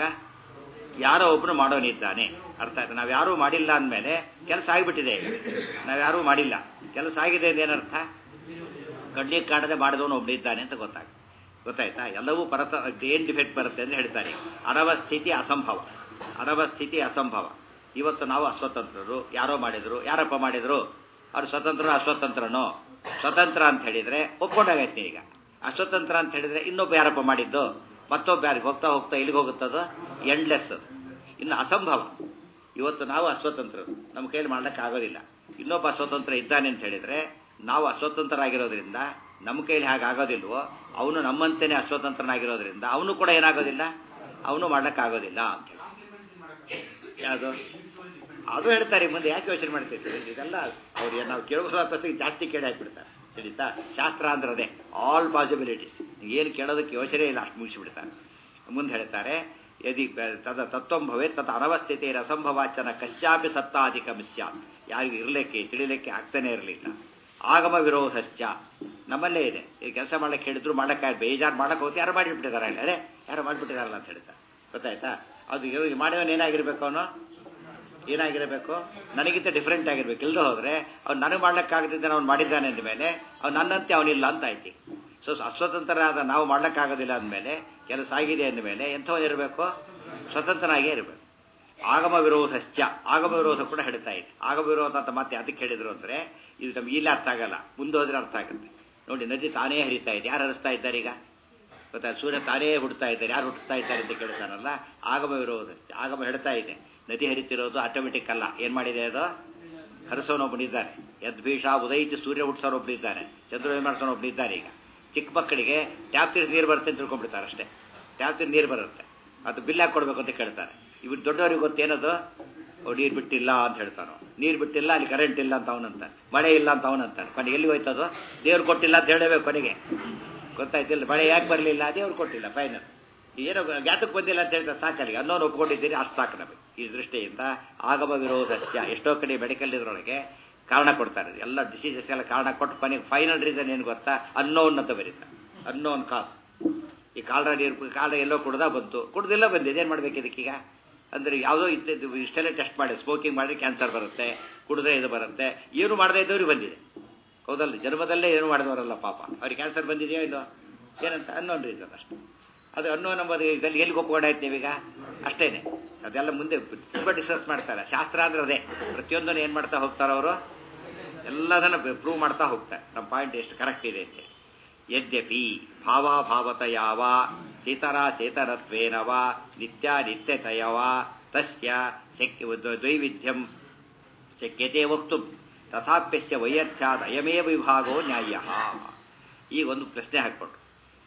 ಯಾರೋ ಒಬ್ಬನು ಮಾಡೋನಿದ್ದಾನೆ ಅರ್ಥ ಆಯ್ತು ನಾವ್ಯಾರೂ ಮಾಡಿಲ್ಲ ಅಂದಮೇಲೆ ಕೆಲಸ ಆಗಿಬಿಟ್ಟಿದೆ ನಾವ್ಯಾರೂ ಮಾಡಿಲ್ಲ ಕೆಲಸ ಆಗಿದೆ ಅಂತ ಏನರ್ಥ ಕಡ್ಲಿಗೆ ಕಾಣದೆ ಮಾಡಿದವನು ಒಬ್ಬನಿದ್ದಾನೆ ಅಂತ ಗೊತ್ತಾಗ ಗೊತ್ತಾಯ್ತಾ ಎಲ್ಲವೂ ಪರತ ಏನು ಡಿಫೆಕ್ಟ್ ಬರುತ್ತೆ ಅಂತ ಹೇಳ್ತಾರೆ ಅನವಸ್ಥಿತಿ ಅಸಂಭವ ಅನವಸ್ಥಿತಿ ಅಸಂಭವ ಇವತ್ತು ನಾವು ಅಸ್ವತಂತ್ರರು ಯಾರೋ ಮಾಡಿದ್ರು ಯಾರಪ್ಪ ಮಾಡಿದ್ರು ಅವ್ರು ಸ್ವತಂತ್ರ ಅಸ್ವತಂತ್ರನೋ ಸ್ವತಂತ್ರ ಅಂತ ಹೇಳಿದ್ರೆ ಒಪ್ಕೊಂಡಾಗೈತೆ ಈಗ ಅಸ್ವತಂತ್ರ ಅಂತ ಹೇಳಿದ್ರೆ ಇನ್ನೊಬ್ಬ ಯಾರಪ್ಪ ಮಾಡಿದ್ದು ಮತ್ತೊಬ್ಬ ಯಾರಿಗೆ ಹೋಗ್ತಾ ಹೋಗ್ತಾ ಇಲ್ಲಿಗೆ ಹೋಗುತ್ತದು ಎಂಡ್ಲೆಸ್ ಇನ್ನು ಅಸಂಭವ ಇವತ್ತು ನಾವು ಅಸ್ವತಂತ್ರರು ನಮ್ಮ ಕೈಯಲ್ಲಿ ಮಾಡ್ಲಿಕ್ಕೆ ಆಗೋದಿಲ್ಲ ಇನ್ನೊಬ್ಬ ಅಸ್ವತಂತ್ರ ಇದ್ದಾನೆ ಅಂತ ಹೇಳಿದ್ರೆ ನಾವು ಅಸ್ವತಂತ್ರರಾಗಿರೋದ್ರಿಂದ ನಮ್ಮ ಕೈಯಲ್ಲಿ ಹಾಗೆ ಆಗೋದಿಲ್ವೋ ಅವನು ನಮ್ಮಂತೆಯೇ ಅಸ್ವತಂತ್ರನಾಗಿರೋದ್ರಿಂದ ಅವನು ಕೂಡ ಏನಾಗೋದಿಲ್ಲ ಅವನು ಮಾಡ್ಲಿಕ್ಕಾಗೋದಿಲ್ಲ ಅಂತ ಹೇಳಿ ಯಾವುದು ಅದು ಹೇಳ್ತಾರೆ ಮುಂದೆ ಯಾಕೆ ಯೋಚನೆ ಮಾಡ್ತಿರ್ತೀವಿ ಇದೆಲ್ಲ ಅವ್ರಿಗೆ ನಾವು ಕೇಳೋದು ಜಾಸ್ತಿ ಕೇಳಿ ಹಾಕ್ಬಿಡ್ತಾರೆ ತಿಳಿತಾ ಶಾಸ್ತ್ರ ಅಂದ್ರೆ ಅದೇ ಆಲ್ ಪಾಸಿಬಿಲಿಟೀಸ್ ಏನು ಕೇಳೋದಕ್ಕೆ ಯೋಚನೆ ಇಲ್ಲ ಅಷ್ಟು ಮುಗಿಸಿಬಿಡ್ತಾರೆ ಮುಂದೆ ಹೇಳ್ತಾರೆ ಯದಿ ತದ ತತ್ವಂ ಭವೇ ತತ್ ಅನವಸ್ಥಿತಿ ರಸಂಭವಾಚನ ಕಶ್ಯಾಪಿ ಸತ್ತಾಧಿಕಂ ಸ್ಯಾತ್ ಯಾರಿಗೂ ಇರಲಿಕ್ಕೆ ತಿಳಿಲಿಕ್ಕೆ ಆಗ್ತಾನೆ ಇರಲಿಲ್ಲ ಆಗಮ ವಿರೋಧಶ್ಚ ನಮ್ಮಲ್ಲೇ ಇದೆ ಈ ಕೆಲಸ ಮಾಡಕ್ಕೆ ಹೇಳಿದ್ರು ಮಾಡಕ್ಕೆ ಬೇಜಾರು ಮಾಡಕ್ಕೆ ಹೋಗಿ ಯಾರು ಮಾಡಿಬಿಟ್ಟಿದ್ದಾರೆ ಅರೆ ಯಾರು ಮಾಡಿಬಿಟ್ಟಿದಾರಲ್ಲ ಅಂತ ಹೇಳ್ತಾರೆ ಗೊತ್ತಾಯ್ತಾ ಅದು ಇವ್ರು ಮಾಡಿದವನು ಏನಾಗಿರ್ಬೇಕು ಅವನು ಏನಾಗಿರಬೇಕು ನನಗಿಂತ ಡಿಫ್ರೆಂಟ್ ಆಗಿರ್ಬೇಕು ಇಲ್ಲದೆ ಹೋದ್ರೆ ಅವ್ನು ನನಗೆ ಮಾಡ್ಲಿಕ್ಕಾಗದಿದ್ದಾನೆ ಅವ್ನು ಮಾಡಿದ್ದಾನೆ ಅಂದಮೇಲೆ ಅವ್ನು ನನ್ನಂತೆ ಅವನಿಲ್ಲ ಅಂತ ಆಯ್ತು ಸೊ ಅಸ್ವತಂತ್ರರಾದ ನಾವು ಮಾಡ್ಲಿಕ್ಕಾಗೋದಿಲ್ಲ ಅಂದಮೇಲೆ ಕೆಲಸ ಆಗಿದೆ ಅಂದಮೇಲೆ ಎಂಥವನು ಇರಬೇಕು ಸ್ವತಂತ್ರನಾಗೇ ಇರಬೇಕು ಆಗಮ ವಿರೋಧಶ್ಚ ಆಗಮ ವಿರೋಧ ಕೂಡ ಹೇಳ್ತಾ ಇದೆ ಆಗಮ ವಿರೋಧ ಅಂತ ಮತ್ತೆ ಅದಕ್ಕೆ ಹೇಳಿದ್ರು ಅಂದರೆ ಇದು ನಮ್ಗೆ ಇಲ್ಲಿ ಅರ್ಥ ಆಗಲ್ಲ ಮುಂದೆ ಹೋದ್ರೆ ಅರ್ಥ ಆಗುತ್ತೆ ನೋಡಿ ನದಿ ತಾನೇ ಹರಿತಾ ಇದೆ ಯಾರು ಹರಿಸ್ತಾ ಇದ್ದಾರೆ ಈಗ ಗೊತ್ತಾ ಸೂರ್ಯ ತಾನೇ ಹುಡ್ತಾ ಇದ್ದಾರೆ ಯಾರು ಹುಟ್ಟಿಸ್ತಾ ಇದ್ದಾರೆ ಅಂತ ಕೇಳ್ತಾರಲ್ಲ ಆಗಮ ವಿರೋಧ ಆಗಮ ಹೇಳ್ತಾ ಇದೆ ನದಿ ಹರಿತಿರೋದು ಆಟೋಮೆಟಿಕ್ ಅಲ್ಲ ಏನು ಮಾಡಿದೆ ಅದು ಹರಿಸೋನೊಬ್ಬನಿದ್ದಾನೆ ಯದ್ಭೀಷ ಉದಯಿತಿ ಸೂರ್ಯ ಹುಟ್ಟಿಸೋನೊಬ್ಬನಿದ್ದಾನೆ ಚಂದ್ರ ಮಾಡ್ಸೋನೊಬ್ಬನಿದ್ದಾನೆ ಈಗ ಚಿಕ್ಕ ಮಕ್ಕಳಿಗೆ ಟ್ಯಾಪ್ ತಿರ್ಗಿ ನೀರು ಬರುತ್ತೆ ಅಂತ ತಿಳ್ಕೊಂಡ್ಬಿಡ್ತಾರೆ ಅಷ್ಟೇ ಟ್ಯಾಪ್ ತಿರ್ಗಿ ನೀರು ಬರುತ್ತೆ ಅದು ಬಿಲ್ ಹಾಕಿ ಕೊಡ್ಬೇಕು ಅಂತ ಕೇಳ್ತಾರೆ ಇವ್ರು ದೊಡ್ಡವರಿಗೆ ಗೊತ್ತೇನದು ಅವ್ರು ನೀರು ಬಿಟ್ಟಿಲ್ಲ ಅಂತ ಹೇಳ್ತಾನೋ ನೀರು ಬಿಟ್ಟಿಲ್ಲ ಅಲ್ಲಿ ಕರೆಂಟ್ ಇಲ್ಲ ಅಂತ ಅವನಂತಾನೆ ಮಳೆ ಇಲ್ಲ ಅಂತ ಅವನಂತಾನೆ ಕೊನೆಗೆ ಎಲ್ಲಿ ಹೋಯ್ತದು ದೇವ್ರು ಕೊಟ್ಟಿಲ್ಲ ಅಂತ ಹೇಳಬೇಕು ಕೊನೆಗೆ ಗೊತ್ತಾಯ್ತಿಲ್ಲ ಮಳೆ ಯಾಕೆ ಬರಲಿಲ್ಲ ದೇವ್ರು ಕೊಟ್ಟಿಲ್ಲ ಫೈನಲ್ ಏನೋ ಜ್ಞಾತಕ್ಕೆ ಬಂದಿಲ್ಲ ಅಂತ ಹೇಳ್ತಾರೆ ಸಾಕಲ್ಲಿ ಅನ್ನೋನು ಒಪ್ಕೊಂಡಿದ್ದೀರಿ ಅಷ್ಟು ಸಾಕು ನಮಗೆ ಈ ದೃಷ್ಟಿಯಿಂದ ಆಗಮ ವಿರೋಧಸ್ಯ ಎಷ್ಟೋ ಕಡೆ ಮೆಡಿಕಲ್ ಇದ್ರೊಳಗೆ ಕಾರಣ ಕೊಡ್ತಾರೆ ಎಲ್ಲ ಡಿಸೀಸಸ್ಗೆಲ್ಲ ಕಾರಣ ಕೊಟ್ಟು ಕೊನೆಗೆ ಫೈನಲ್ ರೀಸನ್ ಏನು ಗೊತ್ತಾ ಅನ್ನೋನ್ ಅಂತ ಬರೀತಾರೆ ಅನ್ನೋನ್ ಕಾಸ್ ಈ ಕಾಲ್ರ ನೀರು ಕಾಲ್ರ ಎಲ್ಲೋ ಕುಡ್ದ ಬಂತು ಕುಡ್ದಿಲ್ಲ ಬಂದಿದೆ ಏನು ಮಾಡ್ಬೇಕು ಇದಕ್ಕೀಗ ಅಂದರೆ ಯಾವುದೋ ಇತ್ತು ಇಷ್ಟೆಲ್ಲ ಟೆಸ್ಟ್ ಮಾಡಿ ಸ್ಮೋಕಿಂಗ್ ಮಾಡಿ ಕ್ಯಾನ್ಸರ್ ಬರುತ್ತೆ ಕುಡಿದ್ರೆ ಇದು ಬರುತ್ತೆ ಏನು ಮಾಡದೇ ಇದ್ದವ್ರಿಗೆ ಬಂದಿದೆ ಹೌದಲ್ಲ ಜನ್ಮದಲ್ಲೇ ಏನು ಮಾಡಿದವರಲ್ಲ ಪಾಪ ಅವ್ರಿಗೆ ಕ್ಯಾನ್ಸರ್ ಬಂದಿದೆಯೋ ಇಲ್ಲೋ ಏನಂತ ಅನ್ನೋನ್ ರೀಸನ್ ಅಷ್ಟು ಅದು ಅನ್ನೋ ನಂಬರ್ ಇದರಲ್ಲಿ ಎಲ್ಲಿ ಒಪ್ಕೊಂಡಾಯ್ತು ನೀವೀಗ ಅಷ್ಟೇನೆ ಅದೆಲ್ಲ ಮುಂದೆ ತುಂಬ ಡಿಸ್ಕಸ್ ಮಾಡ್ತಾರೆ ಶಾಸ್ತ್ರ ಅಂದ್ರೆ ಅದೇ ಪ್ರತಿಯೊಂದನ್ನು ಏನು ಮಾಡ್ತಾ ಹೋಗ್ತಾರೆ ಅವರು ಎಲ್ಲದನ್ನು ಪ್ರೂವ್ ಮಾಡ್ತಾ ಹೋಗ್ತಾರೆ ನಮ್ಮ ಪಾಯಿಂಟ್ ಎಷ್ಟು ಕರೆಕ್ಟ್ ಇದೆ ಅಂತ ಯದ್ಯಪಿ ಭಾವಾಭಾವತ ಯಾವ ಚೇತರ ಚೇತನತ್ವೇನವ ನಿತ್ಯ ನಿತ್ಯತಯವ ತಸ್ಯ ಶಕ್ಯ ದ್ವೈವಿಧ್ಯಂ ಶಕ್ಯತೆ ವಕ್ತು ತಥಾಪ್ಯಸ್ಯ ವೈಯರ್ಥ್ಯಾದ ಅಯಮೇವ ವಿಭಾಗೋ ನ್ಯಾಯ ಈಗ ಒಂದು ಪ್ರಶ್ನೆ ಹಾಕ್ಕೊಟ್ರು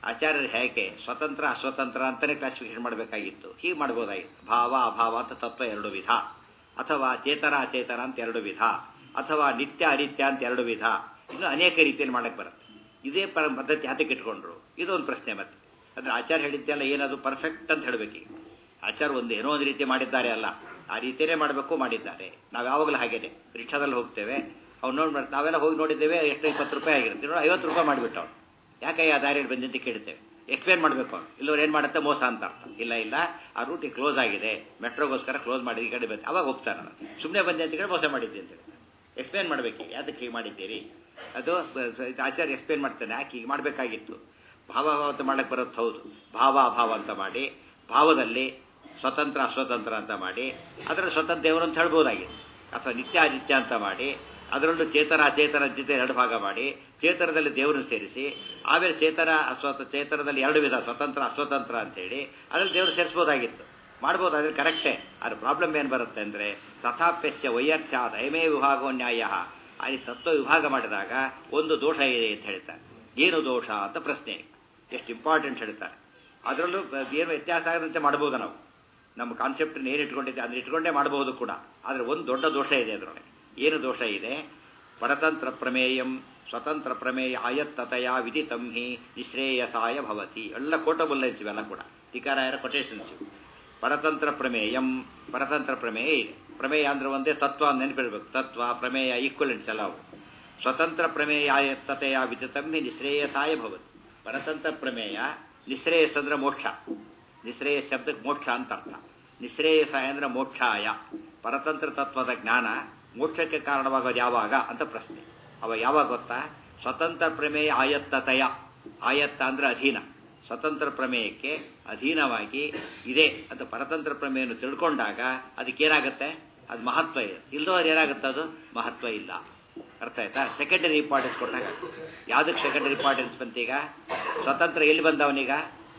ಆಚಾರ್ಯರು ಹೇಗೆ ಸ್ವತಂತ್ರ ಅಸ್ವತಂತ್ರ ಅಂತಲೇ ಕ್ಲಾಸಿಫಿಕೇಶನ್ ಮಾಡಬೇಕಾಗಿತ್ತು ಹೀಗೆ ಮಾಡ್ಬೋದಾಗಿತ್ತು ಭಾವ ಅಭಾವ ಅಂತ ತತ್ವ ಎರಡು ವಿಧ ಅಥವಾ ಚೇತನ ಅಚೇತನ ಅಂತ ಎರಡು ವಿಧ ಅಥವಾ ನಿತ್ಯ ಅನಿತ್ಯ ಅಂತ ಎರಡು ವಿಧ ಇನ್ನು ಅನೇಕ ರೀತಿಯಲ್ಲಿ ಮಾಡಕ್ಕೆ ಬರುತ್ತೆ ಇದೇ ಪರ ಪದ್ಧತಿ ಯಾತಕ್ಕೆ ಇಟ್ಕೊಂಡ್ರು ಇದೊಂದು ಪ್ರಶ್ನೆ ಮತ್ತೆ ಅಂದ್ರೆ ಆಚಾರ್ಯ ಹೇಳಿದ್ದೆಲ್ಲ ಏನದು ಪರ್ಫೆಕ್ಟ್ ಅಂತ ಹೇಳಬೇಕೀಗ ಆಚಾರ ಒಂದು ಏನೋ ಒಂದು ರೀತಿ ಮಾಡಿದ್ದಾರೆ ಅಲ್ಲ ಆ ರೀತಿಯೇ ಮಾಡಬೇಕು ಮಾಡಿದ್ದಾರೆ ನಾವು ಯಾವಾಗಲೂ ಹಾಗೇನೆ ರಿಕ್ಷಾದಲ್ಲಿ ಹೋಗ್ತೇವೆ ಅವ್ನು ನೋಡಿ ನಾವೆಲ್ಲ ಹೋಗಿ ನೋಡಿದ್ದೇವೆ ಎಷ್ಟು ಇಪ್ಪತ್ತು ರೂಪಾಯಿ ಆಗಿರುತ್ತೆ ನೋಡಿ ಐವತ್ತು ರೂಪಾಯಿ ಮಾಡಿಬಿಟ್ಟು ಅವ್ನು ಯಾಕೆ ಆ ದಾರಿಯಲ್ಲಿ ಬಂದಂತ ಕೇಳ್ತೇವೆ ಎಕ್ಸ್ಪ್ಲೇನ್ ಮಾಡಬೇಕು ಅವ್ನು ಇಲ್ಲವ್ರು ಏನು ಮಾಡುತ್ತೆ ಮೋಸ ಅಂತ ಅರ್ಥ ಇಲ್ಲ ಇಲ್ಲ ಆ ರೂಟಿಗೆ ಕ್ಲೋಸ್ ಆಗಿದೆ ಮೆಟ್ರೋಗೋಸ್ಕರ ಕ್ಲೋಸ್ ಮಾಡಿ ಈ ಕಡೆ ಬಂದು ಅವಾಗ ಹೋಗ್ತಾನೆ ಸುಮ್ಮನೆ ಬಂದೆ ಅಂತ ಹೇಳಿ ಮೋಸ ಮಾಡಿದ್ದೆ ಅಂತ ಹೇಳಿ ಎಕ್ಸ್ಪ್ಲೇನ್ ಮಾಡಬೇಕು ಯಾತಕ್ಕೆ ಹೀಗೆ ಮಾಡಿದ್ದೀರಿ ಅದು ಆಚಾರ್ಯ ಎಕ್ಸ್ಪ್ಲೇನ್ ಮಾಡ್ತಾನೆ ಯಾಕೆ ಹೀಗೆ ಮಾಡಬೇಕಾಗಿತ್ತು ಭಾವ ಭಾವ ಅಂತ ಮಾಡಕ್ಕೆ ಬರುತ್ತೆ ಹೌದು ಭಾವ ಅಭಾವ ಅಂತ ಮಾಡಿ ಭಾವದಲ್ಲಿ ಸ್ವತಂತ್ರ ಅಸ್ವತಂತ್ರ ಅಂತ ಮಾಡಿ ಅದರ ಸ್ವತಂತ್ರ ದೇವರು ಅಂತ ಹೇಳ್ಬೋದಾಗಿತ್ತು ಅಥವಾ ನಿತ್ಯ ಅನಿತ್ಯ ಅಂತ ಮಾಡಿ ಅದರಲ್ಲೂ ಚೇತನ ಅಚೇತನ ಜೊತೆ ಎರಡು ಭಾಗ ಮಾಡಿ ಚೇತನದಲ್ಲಿ ದೇವರನ್ನು ಸೇರಿಸಿ ಆಮೇಲೆ ಚೇತನ ಅಸ್ವತ ಚೇತನದಲ್ಲಿ ಎರಡು ವಿಧ ಸ್ವತಂತ್ರ ಅಸ್ವತಂತ್ರ ಅಂತೇಳಿ ಅದರಲ್ಲಿ ದೇವರು ಸೇರಿಸ್ಬೋದಾಗಿತ್ತು ಮಾಡ್ಬೋದು ಅದ್ರ ಕರೆಕ್ಟೇ ಅದ್ರ ಪ್ರಾಬ್ಲಮ್ ಏನು ಬರುತ್ತೆ ಅಂದರೆ ತಥಾಪ್ಯಸ್ಯ ವೈಯರ್ಥ್ಯಾದ ಅಯಮೇ ವಿಭಾಗೋ ನ್ಯಾಯ ಅಲ್ಲಿ ತತ್ವ ವಿಭಾಗ ಮಾಡಿದಾಗ ಒಂದು ದೋಷ ಇದೆ ಅಂತ ಹೇಳ್ತಾರೆ ಏನು ದೋಷ ಅಂತ ಪ್ರಶ್ನೆ ಎಷ್ಟು ಇಂಪಾರ್ಟೆಂಟ್ ಹೇಳ್ತಾರೆ ಅದರಲ್ಲೂ ಏನು ವ್ಯತ್ಯಾಸ ಆಗದಂತೆ ಮಾಡ್ಬೋದು ನಾವು ನಮ್ಮ ಕಾನ್ಸೆಪ್ಟನ್ನು ಏನು ಇಟ್ಕೊಂಡಿದ್ದೆ ಅದನ್ನ ಇಟ್ಕೊಂಡೇ ಮಾಡಬಹುದು ಕೂಡ ಆದರೆ ಒಂದು ದೊಡ್ಡ ದೋಷ ಇದೆ ಅದರೊಳಗೆ ಏನು ದೋಷ ಇದೆ ಪರತಂತ್ರ ಪ್ರಮೇಯಂ ಸ್ವತಂತ್ರ ಪ್ರಮೇಯ ಆಯತ್ತತೆಯ ವಿದಿತಂ ಹಿ ನಿಶ್ರೇಯಸಾಯ ಭವತಿ ಎಲ್ಲ ಕೋಟಬಲ್ ಲೈನ್ಸ್ ಇವೆಲ್ಲ ಕೂಡ ಟಿಕಾರಾಯರ ಕೊಟೇಶನ್ಸ್ ಇವು ಪರತಂತ್ರ ಪ್ರಮೇಯಂ ಪರತಂತ್ರ ಪ್ರಮೇಯ ಇದೆ ಪ್ರಮೇಯ ಅಂದ್ರೆ ಒಂದೇ ತತ್ವ ಅಂತ ನೆನಪಿರ್ಬೇಕು ತತ್ವ ಪ್ರಮೇಯ ಈಕ್ವಲೆಂಟ್ಸ್ ಎಲ್ಲ ಅವು ಸ್ವತಂತ್ರ ಪ್ರಮೇಯ ಆಯತ್ತತೆಯ ವಿದಿತಂ ಹಿ ನಿಶ್ರೇಯಸಾಯ ಭವತಿ ಪರತಂತ್ರ ಪ್ರಮೇಯ ನಿಶ್ರೇಯಸ್ ಅಂದ್ರೆ ಮೋಕ್ಷ ನಿಶ್ರೇಯ ಶಬ್ದಕ್ಕೆ ಮೋಕ್ಷ ಅಂತ ಅರ್ಥ ನಿಶ್ರೇಯಸಾಯ ಅಂದ್ರೆ ಮೋಕ್ಷಾಯ ಪರತಂತ್ರ ತತ್ವದ ಜ್ಞಾನ ಮೋಕ್ಷಕ್ಕೆ ಕಾರಣವಾಗೋದು ಯಾವಾಗ ಅಂತ ಪ್ರಶ್ನೆ ಅವ ಯಾವಾಗ ಗೊತ್ತಾ ಸ್ವತಂತ್ರ ಪ್ರಮೇಯ ಆಯತ್ತತೆಯ ಆಯತ್ತ ಅಂದ್ರೆ ಅಧೀನ ಸ್ವತಂತ್ರ ಪ್ರಮೇಯಕ್ಕೆ ಅಧೀನವಾಗಿ ಇದೆ ಅಂತ ಪರತಂತ್ರ ಪ್ರಮೇಯವನ್ನು ತಿಳ್ಕೊಂಡಾಗ ಅದಕ್ಕೇನಾಗುತ್ತೆ ಅದು ಮಹತ್ವ ಇದೆ ಇಲ್ದೋರು ಏನಾಗುತ್ತೆ ಅದು ಮಹತ್ವ ಇಲ್ಲ ಅರ್ಥ ಆಯ್ತಾ ಸೆಕೆಂಡರಿ ಇಂಪಾರ್ಟೆನ್ಸ್ ಕೊಟ್ಟಾಗ ಯಾವುದಕ್ಕೆ ಸೆಕೆಂಡರಿ ಇಂಪಾರ್ಟೆನ್ಸ್ ಬಂತೀಗ ಸ್ವತಂತ್ರ ಎಲ್ಲಿ ಬಂದವನೀಗ